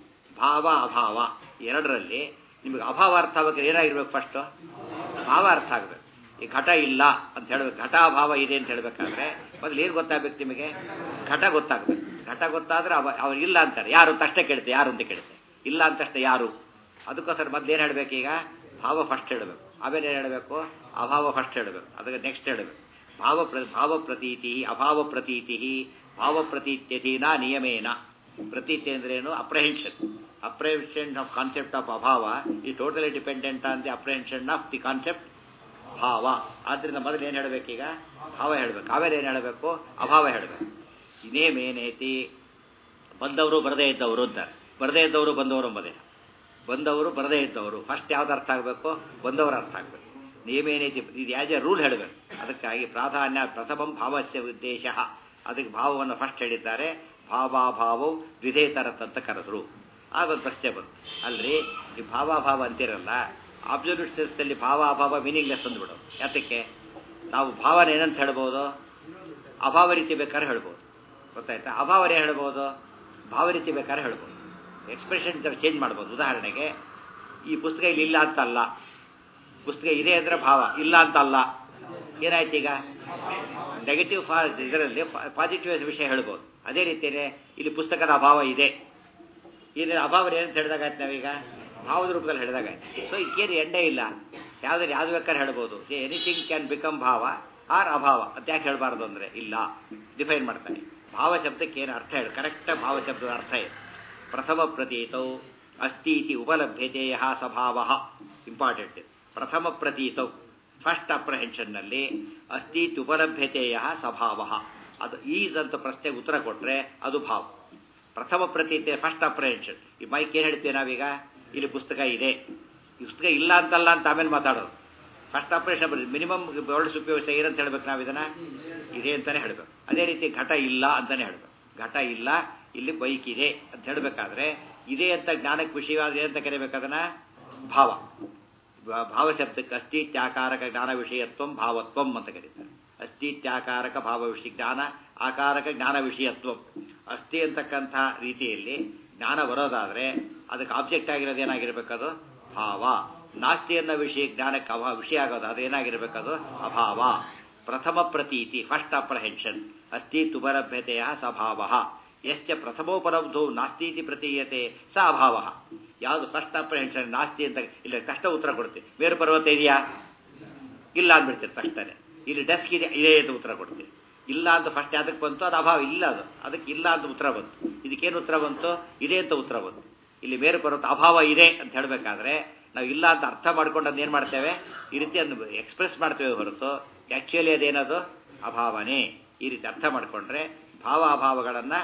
ಭಾವ ಅಭಾವ ಎರಡರಲ್ಲಿ ನಿಮಗೆ ಅಭಾವ ಅರ್ಥ ಆಗಬೇಕಾದ್ರೆ ಏನಾಗಿರ್ಬೇಕು ಫಸ್ಟು ಭಾವ ಅರ್ಥ ಆಗಬೇಕು ಈ ಘಟ ಇಲ್ಲ ಅಂತ ಹೇಳ್ಬೇಕು ಘಟಾಭಾವ ಇದೆ ಅಂತ ಹೇಳ್ಬೇಕಾದ್ರೆ ಮೊದಲು ಏನು ಗೊತ್ತಾಗಬೇಕು ನಿಮಗೆ ಘಟ ಗೊತ್ತಾಗಬೇಕು ಘಟ ಗೊತ್ತಾದ್ರೆ ಅವ ಅವ್ರು ಇಲ್ಲ ಅಂತಾರೆ ಯಾರು ಅಂತ ಅಷ್ಟೇ ಕೇಳುತ್ತೆ ಯಾರು ಅಂತ ಕೇಳುತ್ತೆ ಇಲ್ಲ ಅಂತಷ್ಟೇ ಯಾರು ಅದಕ್ಕೋಸ್ಕರ ಮೊದಲು ಏನು ಹೇಳಬೇಕು ಈಗ ಭಾವ ಫಸ್ಟ್ ಹೇಳಬೇಕು ಆಮೇಲೆ ಏನು ಹೇಳಬೇಕು ಅಭಾವ ಫಸ್ಟ್ ಹೇಳಬೇಕು ಅದಕ್ಕೆ ನೆಕ್ಸ್ಟ್ ಹೇಳಬೇಕು ಭಾವ ಪ್ರ ಭಾವ ಪ್ರತೀತಿ ಅಭಾವ ಪ್ರತೀತಿ ಭಾವ ಪ್ರತೀತ್ಯಧೀನ ನಿಯಮೇನ ಪ್ರತೀತಿ ಅಂದ್ರೇನು apprehension apprehension of concept of ಅಭಾವ ಈ totally dependent on the apprehension of the concept ಭಾವ ಆದ್ರಿಂದ ಮೊದಲು ಏನು ಹೇಳಬೇಕೀಗ ಭಾವ ಹೇಳಬೇಕು ಆಮೇಲೆ ಏನು ಹೇಳಬೇಕು ಅಭಾವ ಹೇಳಬೇಕು ಇನ್ನೇಮೇನೇತಿ ಬಂದವರು ಬರದೇ ಇದ್ದವರು ಅಂತಾರೆ ಬರದೇ ಇದ್ದವರು ಬಂದವರು ಎಂಬುದಿಲ್ಲ ಬಂದವರು ಬರದೇ ಇದ್ದವರು ಫಸ್ಟ್ ಯಾವ್ದು ಅರ್ಥ ಆಗಬೇಕು ಬಂದವರು ಅರ್ಥ ಆಗಬೇಕು ನಿಯಮೇನೇತಿ ಇದು ಆಸ್ ಎ ರೂಲ್ ಹೇಳಬೇಕು ಅದಕ್ಕಾಗಿ ಪ್ರಾಧಾನ್ಯ ಪ್ರಥಮಂ ಭಾವಸ್ಯ ಉದ್ದೇಶ ಅದಕ್ಕೆ ಭಾವವನ್ನು ಫಸ್ಟ್ ಹೇಳಿದ್ದಾರೆ ಭಾವಾಭಾವವು ದ್ವಿಧೇತರತ್ ಅಂತ ಕರೆದ್ರು ಆಗೊಂದು ಪ್ರಶ್ನೆ ಬಂತು ಅಲ್ರಿ ಈ ಭಾವಾಭಾವ ಅಂತಿರಲ್ಲ ಆಬ್ಸಲ್ಯೂಟ್ ಸೆನ್ಸ್ನಲ್ಲಿ ಭಾವಾಭಾವ ಮೀನಿಂಗ್ಲೆಸ್ ಅಂದ್ಬಿಡು ಯಾತಕ್ಕೆ ನಾವು ಭಾವನೆ ಏನಂತ ಹೇಳ್ಬೋದು ಅಭಾವ ರೀತಿ ಬೇಕಾದ್ರೆ ಹೇಳ್ಬೋದು ಗೊತ್ತಾಯ್ತಾ ಅಭಾವನೆ ಹೇಳ್ಬೋದು ಭಾವ ರೀತಿ ಬೇಕಾದ್ರೆ ಹೇಳ್ಬೋದು ಎಕ್ಸ್ಪ್ರೆಷನ್ ಚೇಂಜ್ ಮಾಡ್ಬೋದು ಉದಾಹರಣೆಗೆ ಈ ಪುಸ್ತಕ ಇಲ್ಲಿ ಇಲ್ಲ ಅಂತ ಅಲ್ಲ ಪುಸ್ತಕ ಇದೆ ಅಂದರೆ ಭಾವ ಇಲ್ಲ ಅಂತ ಅಲ್ಲ ಏನಾಯ್ತು ಈಗ ನೆಗೆಟಿವ್ ಫಾ ಇದರಲ್ಲಿ ಪಾಸಿಟಿವ್ ವಿಷಯ ಹೇಳ್ಬೋದು ಅದೇ ರೀತಿಯೇ ಇಲ್ಲಿ ಪುಸ್ತಕದ ಅಭಾವ ಇದೆ ಇಲ್ಲಿ ಅಭಾವ ಏನಂತ ಹೇಳಿದಾಗ ಆಯ್ತು ನಾವೀಗ ಭಾವದ ರೂಪದಲ್ಲಿ ಹೇಳಿದಾಗ ಸೊ ಇದಕ್ಕೇನು ಎಂಡೇ ಇಲ್ಲ ಯಾವ್ದಾರು ಯಾವ್ದು ಬೇಕಾದ್ರೆ ಹೇಳ್ಬೋದು ಎನಿಥಿಂಗ್ ಕ್ಯಾನ್ ಬಿಕಮ್ ಭಾವ ಆರ್ ಅಭಾವ ಅಂತ ಯಾಕೆ ಹೇಳಬಾರ್ದು ಅಂದರೆ ಇಲ್ಲ ಡಿಫೈನ್ ಮಾಡ್ತಾನೆ ಭಾವ ಶಬ್ದಕ್ಕೆ ಏನು ಅರ್ಥ ಹೇಳಿ ಕರೆಕ್ಟಾಗಿ ಭಾವ ಶಬ್ದದ ಅರ್ಥ ಇದೆ ಪ್ರಥಮ ಪ್ರತೀತೌ ಅಸ್ತಿ ಇತಿ ಉಪಲಭ್ಯತೆಯ ಸ್ವಭಾವ ಇಂಪಾರ್ಟೆಂಟ್ ಪ್ರಥಮ ಪ್ರತೀತೌ ಫಸ್ಟ್ ಅಪ್ರಹೆನ್ಷನ್ನಲ್ಲಿ ಅಸ್ತಿ ಇತಿ ಉಪಲಭ್ಯತೆಯ ಸ್ವಭಾವ ಅದು ಈಸ್ ಅಂತ ಪ್ರಶ್ನೆಗೆ ಉತ್ತರ ಕೊಟ್ಟರೆ ಅದು ಭಾವ ಪ್ರಥಮ ಪ್ರತೀತೆ ಫಸ್ಟ್ ಅಪ್ರಹೆನ್ಷನ್ ಈ ಮೈಕ್ ಏನು ಹೇಳ್ತೀವಿ ನಾವೀಗ ಇಲ್ಲಿ ಪುಸ್ತಕ ಇದೆ ಈ ಪುಸ್ತಕ ಇಲ್ಲ ಅಂತಲ್ಲ ಅಂತ ಆಮೇಲೆ ಮಾತಾಡೋದು ಫಸ್ಟ್ ಆಪರೇಷನ್ ಮಿನಿಮಮ್ ವರ್ಲ್ಡ್ ಸುಪ್ಯೋಗಿಸ ಏನಂತ ಹೇಳ್ಬೇಕು ನಾವು ಇದನ್ನ ಇದೆ ಅಂತಾನೆ ಹೇಳ್ಬೇಕು ಅದೇ ರೀತಿ ಘಟ ಇಲ್ಲ ಅಂತಾನೆ ಹೇಳ್ಬೇಕು ಘಟ ಇಲ್ಲ ಇಲ್ಲಿ ಬೈಕ್ ಇದೆ ಅಂತ ಹೇಳ್ಬೇಕಾದ್ರೆ ಇದೆ ಅಂತ ಜ್ಞಾನಕ್ಕೆ ವಿಷಯವಾದ್ರೆ ಅಂತ ಕರಿಬೇಕದನ್ನ ಭಾವ ಭಾವ ಶಬ್ದಕ್ಕೆ ಅಸ್ತಿತ್ಯಾಕಾರಕ ಜ್ಞಾನ ವಿಷಯತ್ವಂ ಭಾವತ್ವಂ ಅಂತ ಕರೀತಾರೆ ಅಸ್ತಿತ್ಯಾಕಾರಕ ಭಾವ ವಿಷಯ ಜ್ಞಾನ ಆಕಾರಕ ಜ್ಞಾನ ವಿಷಯತ್ವಂ ಅಸ್ಥಿ ಅಂತಕ್ಕಂಥ ರೀತಿಯಲ್ಲಿ ಜ್ಞಾನ ಬರೋದಾದ್ರೆ ಅದಕ್ಕೆ ಆಬ್ಜೆಕ್ಟ್ ಆಗಿರೋದು ಏನಾಗಿರ್ಬೇಕದು ಭಾವ ನಾಸ್ತಿ ಅನ್ನೋ ವಿಷಯ ಜ್ಞಾನಕ್ಕೆ ಅಭಾವ ವಿಷಯ ಆಗೋದು ಅದು ಏನಾಗಿರ್ಬೇಕದು ಅಭಾವ ಪ್ರಥಮ ಪ್ರತೀತಿ ಫಸ್ಟ್ ಅಪ್ರಹೆನ್ಷನ್ ಅಸ್ತಿ ತುಬರಭ್ಯತೆಯ ಸ್ವಭಾವ ಎಷ್ಟ ಪ್ರಥಮೋಪಲಬ್ಧೋ ನಾಸ್ತೀತಿ ಪ್ರತೀಯತೆ ಸ ಅಭಾವ ಯಾವುದು ಫಸ್ಟ್ ಅಪ್ರಹೆನ್ಷನ್ ನಾಸ್ತಿ ಅಂತ ಇಲ್ಲ ಕಷ್ಟ ಉತ್ತರ ಕೊಡ್ತೀವಿ ಮೇರು ಪರ್ವತ ಇದೆಯಾ ಇಲ್ಲ ಅಂದ್ಬಿಡ್ತೀರಿ ತಕ್ಷಣ ಇಲ್ಲಿ ಡೆಸ್ಕ್ ಇದೆ ಇದೇ ಅಂತ ಉತ್ತರ ಕೊಡ್ತೀವಿ ಇಲ್ಲ ಅಂತ ಫಸ್ಟ್ ಅದಕ್ಕೆ ಬಂತು ಅದು ಅಭಾವ ಇಲ್ಲ ಅದು ಅದಕ್ಕೆ ಇಲ್ಲ ಅಂತ ಉತ್ತರ ಬಂತು ಇದಕ್ಕೇನು ಉತ್ತರ ಬಂತು ಇದೆ ಅಂತ ಉತ್ತರ ಬಂತು ಇಲ್ಲಿ ಮೇರು ಪರ್ವತ ಅಭಾವ ಇದೆ ಅಂತ ಹೇಳಬೇಕಾದ್ರೆ ನಾವು ಇಲ್ಲ ಅಂತ ಅರ್ಥ ಮಾಡ್ಕೊಂಡು ಅದನ್ನ ಏನು ಮಾಡ್ತೇವೆ ಈ ರೀತಿ ಅದನ್ನು ಎಕ್ಸ್ಪ್ರೆಸ್ ಮಾಡ್ತೇವೆ ಹೊರತು ಆ್ಯಕ್ಚುಲಿ ಅದೇನದು ಅಭಾವನೆ ಈ ರೀತಿ ಅರ್ಥ ಮಾಡಿಕೊಂಡ್ರೆ ಭಾವ ಅಭಾವಗಳನ್ನು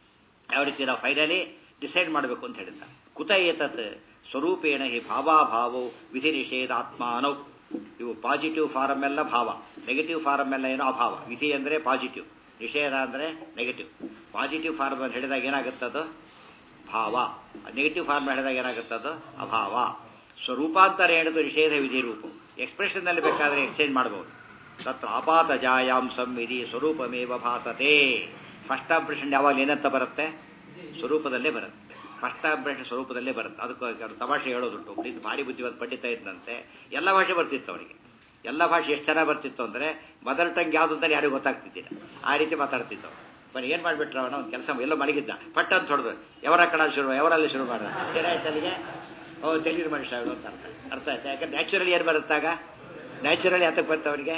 ಯಾವ ರೀತಿ ನಾವು ಫೈನಲಿ ಡಿಸೈಡ್ ಮಾಡಬೇಕು ಅಂತ ಹೇಳಿದ್ದ ಕುತ ಏತತ್ ಸ್ವರೂಪೇಣ ಹಿ ಭಾವಾಭಾವೋ ವಿಧಿ ನಿಷೇಧಾತ್ಮಾನೌ ಇವು ಪಾಸಿಟಿವ್ ಫಾರಮ್ ಎಲ್ಲ ಭಾವ ನೆಗೆಟಿವ್ ಫಾರಮ್ ಎಲ್ಲ ಏನೋ ಅಭಾವ ವಿಧಿ ಅಂದರೆ ಪಾಸಿಟಿವ್ ನಿಷೇಧ ಅಂದರೆ ನೆಗೆಟಿವ್ ಪಾಸಿಟಿವ್ ಫಾರ್ಮ್ ಅಂತ ಹೇಳಿದಾಗ ಏನಾಗುತ್ತದು ಭಾವ ನೆಗೆಟಿವ್ ಫಾರ್ಮ್ ಹೇಳಿದಾಗ ಏನಾಗುತ್ತದು ಅಭಾವ ಸ್ವರೂಪಾಂತರ ಹೇಳಿದ್ದು ನಿಷೇಧ ವಿಧಿ ರೂಪ ಎಕ್ಸ್ಪ್ರೆಷನ್ನಲ್ಲಿ ಬೇಕಾದರೆ ಎಕ್ಸ್ಚೇಂಜ್ ಮಾಡಬಹುದು ತತ್ರ ಆಪಾತ ಜಾಯಾಂ ಸಂವಿಧಿ ಸ್ವರೂಪಮೇವ ಭಾಸತೆ ಫಸ್ಟ್ ಆಪರೇಷನ್ ಯಾವಾಗ ಏನಂತ ಬರುತ್ತೆ ಸ್ವರೂಪದಲ್ಲೇ ಬರುತ್ತೆ ಫಸ್ಟ್ ಆಪರೇಷನ್ ಸ್ವರೂಪದಲ್ಲೇ ಬರುತ್ತೆ ಅದಕ್ಕೆ ಅವ್ರು ತಮಾಷೆ ಹೇಳೋದುಂಟು ಇದು ಭಾರಿ ಬುದ್ಧಿವಂತ ಪಂಡಿತ ಇದ್ದಂತೆ ಎಲ್ಲ ಭಾಷೆ ಬರ್ತಿತ್ತು ಅವರಿಗೆ ಎಲ್ಲ ಭಾಷೆ ಎಷ್ಟು ಚೆನ್ನಾಗಿ ಬರ್ತಿತ್ತು ಅಂದರೆ ಮದರ್ ಟಂಗ್ ಯಾವುದು ಅಂತ ಯಾರಿಗೂ ಗೊತ್ತಾಗ್ತಿದ್ದಿಲ್ಲ ಆ ರೀತಿ ಮಾತಾಡ್ತಿದ್ದವು ಬರೀ ಏನು ಮಾಡಿಬಿಟ್ರೆ ಅವನ ಒಂದು ಕೆಲಸ ಎಲ್ಲೋ ಮಲಗಿದ್ದ ಪಟ್ ಅಂತ ಹೊಡೆದು ಯಾವರ ಕಣ ಶುರು ಯಾವರಲ್ಲಿ ಶುರು ಮಾಡ ಏನಾಯ್ತು ಅಲ್ಲಿಗೆ ಓ ತೆಲೀರು ಮನುಷ್ಯ ಅವನು ಅಂತ ಅರ್ಥ ಅರ್ಥ ಆಯ್ತು ಯಾಕಂದ್ರೆ ನ್ಯಾಚುರಲಿ ಏನು ಬರುತ್ತಾಗ ನ್ಯಾಚುರಲಿ ಯಾತಕ್ಕೆ ಬಂತು ಅವರಿಗೆ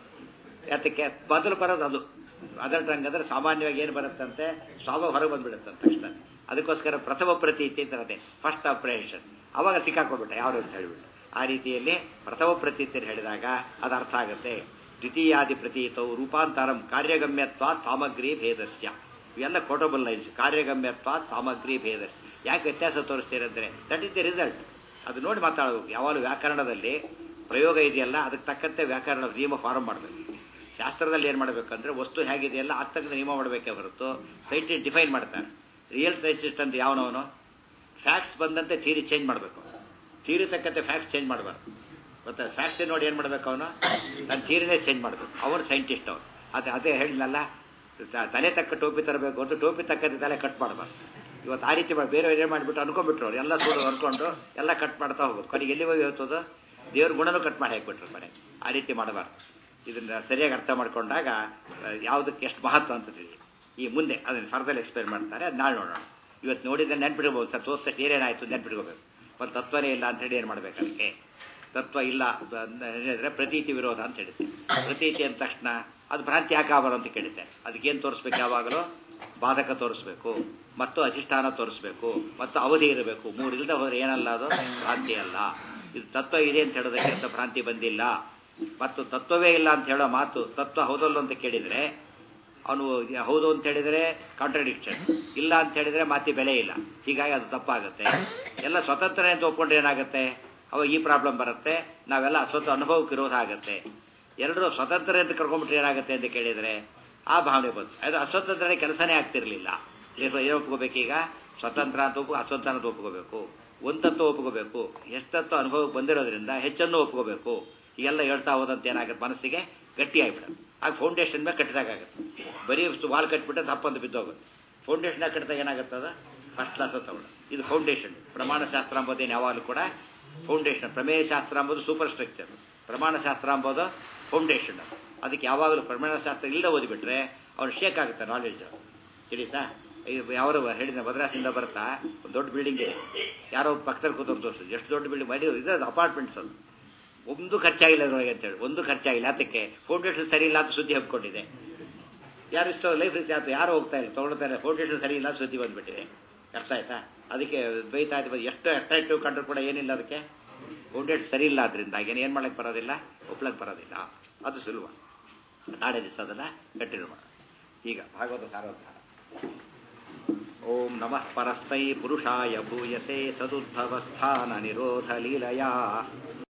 ಯಾತಕ್ಕೆ ಮೊದಲು ಬರೋದು ಅದು ಅದರ್ ಟಂಗ್ ಅಂದರೆ ಸಾಮಾನ್ಯವಾಗಿ ಏನು ಬರುತ್ತಂತೆ ಸ್ವಾಭಾವ ಹೊರಗೆ ಬಂದ್ಬಿಡುತ್ತಂತ ತಕ್ಷಣ ಅದಕ್ಕೋಸ್ಕರ ಪ್ರಥಮ ಪ್ರತೀತಿ ಅಂತ ಅದೇ ಫಸ್ಟ್ ಅಪ್ರೇಷನ್ ಅವಾಗ ಸಿಕ್ಕಾಕೊಂಡ್ಬಿಟ್ಟ ಯಾರು ಅಂತ ಹೇಳಿಬಿಟ್ಟು ಆ ರೀತಿಯಲ್ಲಿ ಪ್ರಥಮ ಪ್ರತೀತಿ ಅಂತ ಹೇಳಿದಾಗ ಅದು ಅರ್ಥ ಆಗುತ್ತೆ ದ್ವಿತೀಯಾದಿ ಪ್ರತೀತವು ರೂಪಾಂತರಂ ಕಾರ್ಯಗಮ್ಯತ್ವಾತ್ ಸಾಮಗ್ರಿ ಭೇದಸ್ಯ ಇವೆಲ್ಲ ಕೋಟಬಲ್ ಲೈನ್ಸ್ ಕಾರ್ಯಗಮ್ಯತ್ವಾತ್ ಸಾಮಗ್ರಿ ಭೇದಸ್ಯ ಯಾಕೆ ವ್ಯತ್ಯಾಸ ತೋರಿಸ್ತೀರಂದ್ರೆ ದಟ್ ಇಸ್ ದಿ ರಿಸಲ್ಟ್ ಅದು ನೋಡಿ ಮಾತಾಡಬೇಕು ಯಾವಾಗಲೂ ವ್ಯಾಕರಣದಲ್ಲಿ ಪ್ರಯೋಗ ಇದೆಯಲ್ಲ ಅದಕ್ಕೆ ತಕ್ಕಂತೆ ವ್ಯಾಕರಣ ನಿಯಮ ಫಾರ್ಮ್ ಮಾಡಬೇಕು ಶಾಸ್ತ್ರದಲ್ಲಿ ಏನು ಮಾಡಬೇಕಂದ್ರೆ ವಸ್ತು ಹೇಗಿದೆಯಲ್ಲ ಆಗ್ತಕ್ಕ ನಿಯಮ ಮಾಡಬೇಕೇ ಹೊರತು ಸೈಂಟಿಸ್ಟ್ ಡಿಫೈನ್ ಮಾಡ್ತಾರೆ ರಿಯಲ್ ಸೈಂಟಿಸ್ಟ್ ಅಂತ ಯಾವನವನು ಫ್ಯಾಕ್ಟ್ಸ್ ಬಂದಂತೆ ಥೀರಿ ಚೇಂಜ್ ಮಾಡಬೇಕು ಥೀರಿ ತಕ್ಕಂತೆ ಫ್ಯಾಕ್ಟ್ಸ್ ಚೇಂಜ್ ಮಾಡಬಾರ್ದು ಮತ್ತೆ ಫ್ಯಾಕ್ಟ್ಸ್ ನೋಡಿ ಏನು ಮಾಡಬೇಕು ಅವನು ತನ್ನ ಥೀರಿನೇ ಚೇಂಜ್ ಮಾಡಬೇಕು ಅವನು ಸೈಂಟಿಸ್ಟ್ ಅವನು ಅದೇ ಅದೇ ಹೇಳಿದ್ನಲ್ಲ ತ- ತಲೆ ತಕ್ಕ ಟೋಪಿ ತರಬೇಕು ಅಂತ ಟೋಪಿ ತಕ್ಕಂತೆ ತಲೆ ಕಟ್ ಮಾಡಬಾರ್ದು ಇವತ್ತು ಆ ರೀತಿ ಮಾಡಿ ಬೇರೆ ಏನು ಮಾಡಿಬಿಟ್ಟು ಅನ್ಕೊಂಡ್ಬಿಟ್ರು ಅವ್ರು ಎಲ್ಲ ಸುಳ್ಳು ಅನ್ಕೊಂಡು ಎಲ್ಲ ಕಟ್ ಮಾಡ್ತಾ ಹೋಗೋದು ಕೊನೆಗೆ ಎಲ್ಲಿ ಹೋಗಿ ಹೋಗ್ತದೋ ದೇವ್ರ ಗುಣನೂ ಕಟ್ ಮಾಡಿ ಹಾಕ್ಬಿಟ್ರು ಮನೆ ಆ ರೀತಿ ಮಾಡಬಾರ್ದು ಇದನ್ನ ಸರಿಯಾಗಿ ಅರ್ಥ ಮಾಡ್ಕೊಂಡಾಗ ಆ, ಯಾವುದಕ್ಕೆ ಎಷ್ಟು ಮಹತ್ವ ಅಂತ ತಿಳಿ ಈ ಮುಂದೆ ಅದನ್ನು ಫರ್ದರ್ ಎಕ್ಸ್ಪ್ಲೇನ್ ಮಾಡ್ತಾರೆ ಅದು ನಾಳೆ ನೋಡೋಣ ಇವತ್ತು ನೋಡಿದ್ರೆ ನೆನ್ಪಿಡ್ಬೋದು ಸರ್ ತೋರಿಸ್ತಾ ಏನೇನಾಯಿತು ನೆನ್ಪಿಡ್ಕೋಬೇಕು ಒಂದು ತತ್ವನೇ ಇಲ್ಲ ಅಂತ ಹೇಳಿ ಏನು ಮಾಡ್ಬೇಕು ಅದಕ್ಕೆ ತತ್ವ ಇಲ್ಲ ಅಂತ ಹೇಳಿದ್ರೆ ಪ್ರತೀತಿ ವಿರೋಧ ಅಂತ ಹೇಳುತ್ತೆ ಪ್ರತೀತಿ ಅಂದ ತಕ್ಷಣ ಅದು ಭ್ರಾಂತಿ ಯಾಕೆ ಆಗಬಾರ್ದು ಅಂತ ಕೇಳುತ್ತೆ ಅದಕ್ಕೇನು ತೋರಿಸ್ಬೇಕು ಯಾವಾಗಲೂ ಬಾಧಕ ತೋರಿಸ್ಬೇಕು ಮತ್ತು ಅಧಿಷ್ಠಾನ ತೋರಿಸ್ಬೇಕು ಮತ್ತು ಅವಧಿ ಇರಬೇಕು ಮೂರು ಇಲ್ಲದೆ ಹೋದ್ರೆ ಏನಲ್ಲ ಅದು ಭ್ರಾಂತಿ ಅಲ್ಲ ಇದು ತತ್ವ ಇದೆ ಅಂತ ಹೇಳೋದಕ್ಕೆ ಅಂತ ಭ್ರಾಂತಿ ಬಂದಿಲ್ಲ ಮತ್ತು ತತ್ವವೇ ಇಲ್ಲ ಅಂತ ಹೇಳೋ ಮಾತು ತತ್ವ ಹೌದಲ್ಲ ಅಂತ ಕೇಳಿದರೆ ಅವನು ಹೌದು ಅಂತ ಹೇಳಿದರೆ ಕಾಂಟ್ರಡಿಕ್ಷನ್ ಇಲ್ಲ ಅಂತ ಹೇಳಿದರೆ ಮಾತಿ ಬೆಲೆ ಇಲ್ಲ ಹೀಗಾಗಿ ಅದು ತಪ್ಪಾಗುತ್ತೆ ಎಲ್ಲ ಸ್ವತಂತ್ರ ಅಂತ ಒಪ್ಕೊಂಡ್ರೆ ಏನಾಗುತ್ತೆ ಅವಾಗ ಈ ಪ್ರಾಬ್ಲಮ್ ಬರುತ್ತೆ ನಾವೆಲ್ಲ ಸ್ವತಃ ಅನುಭವಕ್ಕೆ ವಿರೋಧ ಆಗುತ್ತೆ ಎಲ್ಲರೂ ಸ್ವತಂತ್ರ ಅಂತ ಕರ್ಕೊಂಡ್ಬಿಟ್ರೆ ಏನಾಗುತ್ತೆ ಅಂತ ಕೇಳಿದರೆ ಆ ಭಾವನೆ ಬಂತು ಅದು ಅಸ್ವತಂತ್ರನೇ ಕೆಲಸನೇ ಆಗ್ತಿರ್ಲಿಲ್ಲ ಏನು ಏನು ಒಪ್ಕೋಬೇಕೀಗ ಸ್ವತಂತ್ರ ಅಂತ ಒಪ್ಕೊ ಅಸ್ವತಂತ್ರ ಅಂತ ಒಪ್ಕೋಬೇಕು ಒಂದತ್ತು ಒಪ್ಕೋಬೇಕು ಎಷ್ಟತ್ತು ಅನುಭವಕ್ಕೆ ಬಂದಿರೋದ್ರಿಂದ ಹೆಚ್ಚನ್ನು ಒಪ್ಕೋಬೇಕು ಹೀಗೆಲ್ಲ ಹೇಳ್ತಾ ಹೋದಂತ ಏನಾಗುತ್ತೆ ಮನಸ್ಸಿಗೆ ಗಟ್ಟಿ ಆಗಿಬಿಡುತ್ತೆ ಆಗ ಫೌಂಡೇಶನ್ ಮೇಲೆ ಕಟ್ಟಿದಾಗುತ್ತೆ ಬರೀ ವಾಲ್ ಕಟ್ಬಿಟ್ಟು ತಪ್ಪಂತ ಬಿದ್ದೋಗುತ್ತೆ ಫೌಂಡೇಶನ್ ಕಟ್ಟಿದಾಗ ಏನಾಗುತ್ತೆ ಅದು ಫಸ್ಟ್ ಕ್ಲಾಸ್ ತಗೊಳ್ಳೋದು ಇದು ಫೌಂಡೇಶನ್ ಪ್ರಮಾಣ ಶಾಸ್ತ್ರ ಅಂಬೋದೇನು ಯಾವಾಗಲೂ ಕೂಡ ಫೌಂಡೇಶನ್ ಪ್ರಮೇಯ ಶಾಸ್ತ್ರ ಅಂಬೋದು ಸೂಪರ್ ಸ್ಟ್ರಕ್ಚರ್ ಪ್ರಮಾಣ ಶಾಸ್ತ್ರ ಅಂಬೋದು ಫೌಂಡೇಶನ್ ಅದಕ್ಕೆ ಯಾವಾಗಲೂ ಪ್ರಮಾಣ ಶಾಸ್ತ್ರ ಇಲ್ಲದೆ ಓದಿಬಿಟ್ರೆ ಅವ್ನು ಶೇಕ್ ಆಗುತ್ತೆ ನಾಲೆಡ್ಜ್ ತಿಳಿತಾ ಯಾವರು ಹೇಳಿದ ಮದ್ರಾಸಿಂದ ಬರ್ತಾ ಒಂದು ದೊಡ್ಡ ಬಿಲ್ಡಿಂಗ್ ಇದೆ ಯಾರೋ ಪಕ್ಕದಲ್ಲಿ ಕೂತವ್ರು ತೋರಿಸಿದ್ರು ಎಷ್ಟು ದೊಡ್ಡ ಬಿಲ್ಡಿಂಗ್ ಮಾಡಿ ಇದೆ ಅಪಾರ್ಟ್ಮೆಂಟ್ಸ್ ಅದು ಒಂದು ಖರ್ಚಾಗಿಲ್ಲ ಅದ್ರೊಳಗೆ ಅಂತೇಳಿ ಒಂದು ಖರ್ಚಾಗಿಲ್ಲ ಅದಕ್ಕೆ ಫೌಂಡೇಶನ್ ಸರಿ ಇಲ್ಲ ಅಂತ ಸುದ್ದಿ ಹಬ್ಕೊಂಡಿದೆ ಯಾರು ಇಷ್ಟ ಲೈಫ್ ರಿಸ್ಕ್ ಆಯ್ತು ಯಾರು ಹೋಗ್ತಾ ಇಲ್ಲ ತೊಗೊಳ್ತಾರೆ ಫೌಂಡೇಶನ್ ಸರಿ ಇಲ್ಲ ಸುದ್ದಿ ಬಂದ್ಬಿಟ್ಟಿದೆ ಅರ್ಥ ಆಯ್ತಾ ಅದಕ್ಕೆ ದ್ವೈತ ಆಯ್ತು ಎಷ್ಟು ಅಟ್ರಾಕ್ಟಿವ್ ಕಂಡ್ರು ಕೂಡ ಏನಿಲ್ಲ ಅದಕ್ಕೆ ಫೌಂಡೇಶನ್ ಸರಿ ಇಲ್ಲ ಅದರಿಂದ ಏನು ಏನು ಮಾಡಕ್ಕೆ ಬರೋದಿಲ್ಲ ಒಪ್ಲಕ್ಕೆ ಬರೋದಿಲ್ಲ ಅದು ಸುಲಭ ನಾಳೆ ದಿವಸ ಅದನ್ನು ಕಂಟಿನ್ಯೂ ಮಾಡೋಣ ಈಗ ಭಾಗವತ ಸಾರೋದ್ಧಾರ ಓಂ ನಮಃ ಪರಸ್ಮೈ ಪುರುಷಾಯ ಭೂಯಸೆ ಸದುದ್ಭವಸ್ಥಾನ ನಿರೋಧ ಲೀಲಯಾ